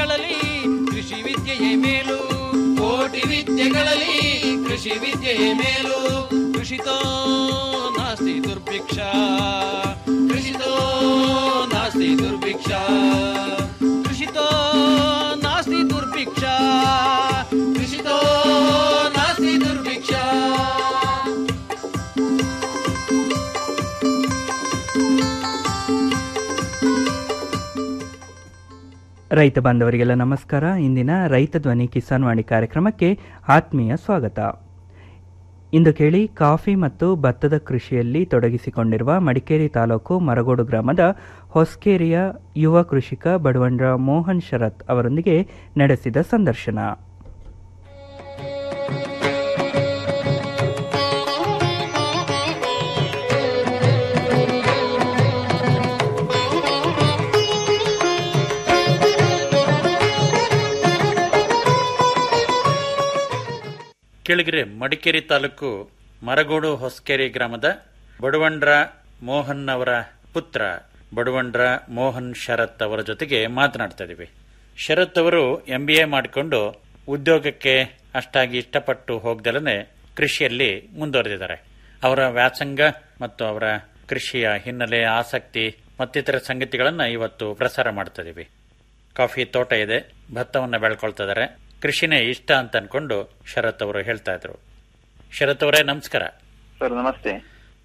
ವಿದ್ಯೆಗಳಲ್ಲಿ ಕೃಷಿ ವಿದ್ಯೆಯೇ ಮೇಲು ಕೋಟಿ ವಿದ್ಯೆಗಳಲ್ಲಿ ಕೃಷಿ ವಿದ್ಯೆಯೇ ಮೇಲು ಕೃಷಿತೋ ನಾಸ್ತಿ ದುರ್ಭಿಕ್ಷ ಕೃಷಿತೋ ನಾಸ್ತಿ ದುರ್ಭಿಕ್ಷ ಕೃಷಿತೋ ನಾಸ್ತಿ ದುರ್ಭಿಕ್ಷ ಕೃಷಿತೋ ನಾಸ್ತಿ ದುರ್ಭಿಕ್ಷ ರೈತ ಬಾಂಧವರಿಗೆಲ್ಲ ನಮಸ್ಕಾರ ಇಂದಿನ ರೈತ ಧ್ವನಿ ಕಿಸಾನ್ ವಾಣಿ ಕಾರ್ಯಕ್ರಮಕ್ಕೆ ಆತ್ಮೀಯ ಸ್ವಾಗತ ಇಂದು ಕೇಳಿ ಕಾಫಿ ಮತ್ತು ಭತ್ತದ ಕೃಷಿಯಲ್ಲಿ ತೊಡಗಿಸಿಕೊಂಡಿರುವ ಮಡಿಕೇರಿ ತಾಲೂಕು ಮರಗೋಡು ಗ್ರಾಮದ ಹೊಸ್ಕೇರಿಯ ಯುವ ಕೃಷಿಕ ಬಡವಂಡ್ರ ಮೋಹನ್ ಶರತ್ ಅವರೊಂದಿಗೆ ನಡೆಸಿದ ಸಂದರ್ಶನ ಕೆಳಗಿರೆ ಮಡಿಕೇರಿ ತಾಲೂಕು ಮರಗೋಡು ಹೊಸಕೆರೆ ಗ್ರಾಮದ ಬಡವಂಡ್ರ ಮೋಹನ್ ಅವರ ಪುತ್ರ ಬಡವಂಡ್ರ ಮೋಹನ್ ಶರತ್ ಅವರ ಜೊತೆಗೆ ಮಾತನಾಡ್ತಾ ಇದೀವಿ ಶರತ್ ಅವರು ಎಂ ಬಿ ಎ ಮಾಡಿಕೊಂಡು ಉದ್ಯೋಗಕ್ಕೆ ಅಷ್ಟಾಗಿ ಇಷ್ಟಪಟ್ಟು ಹೋಗ್ದಲನೆ ಕೃಷಿಯಲ್ಲಿ ಮುಂದುವರೆದಿದ್ದಾರೆ ಅವರ ವ್ಯಾಸಂಗ ಮತ್ತು ಅವರ ಕೃಷಿಯ ಹಿನ್ನೆಲೆ ಆಸಕ್ತಿ ಮತ್ತಿತರ ಸಂಗತಿಗಳನ್ನ ಇವತ್ತು ಪ್ರಸಾರ ಮಾಡ್ತಾ ಇದೀವಿ ಕಾಫಿ ತೋಟ ಇದೆ ಭತ್ತವನ್ನ ಬೆಳ್ಕೊಳ್ತಾ ಇದ್ದಾರೆ ಕೃಷಿನೇ ಇಷ್ಟ ಅಂತ ಅನ್ಕೊಂಡು ಶರತ್ ಅವರು ಹೇಳ್ತಾ ಇದ್ರು ಶರತ್ ಅವರೇ ನಮಸ್ಕಾರ ಸರ್ ನಮಸ್ತೆ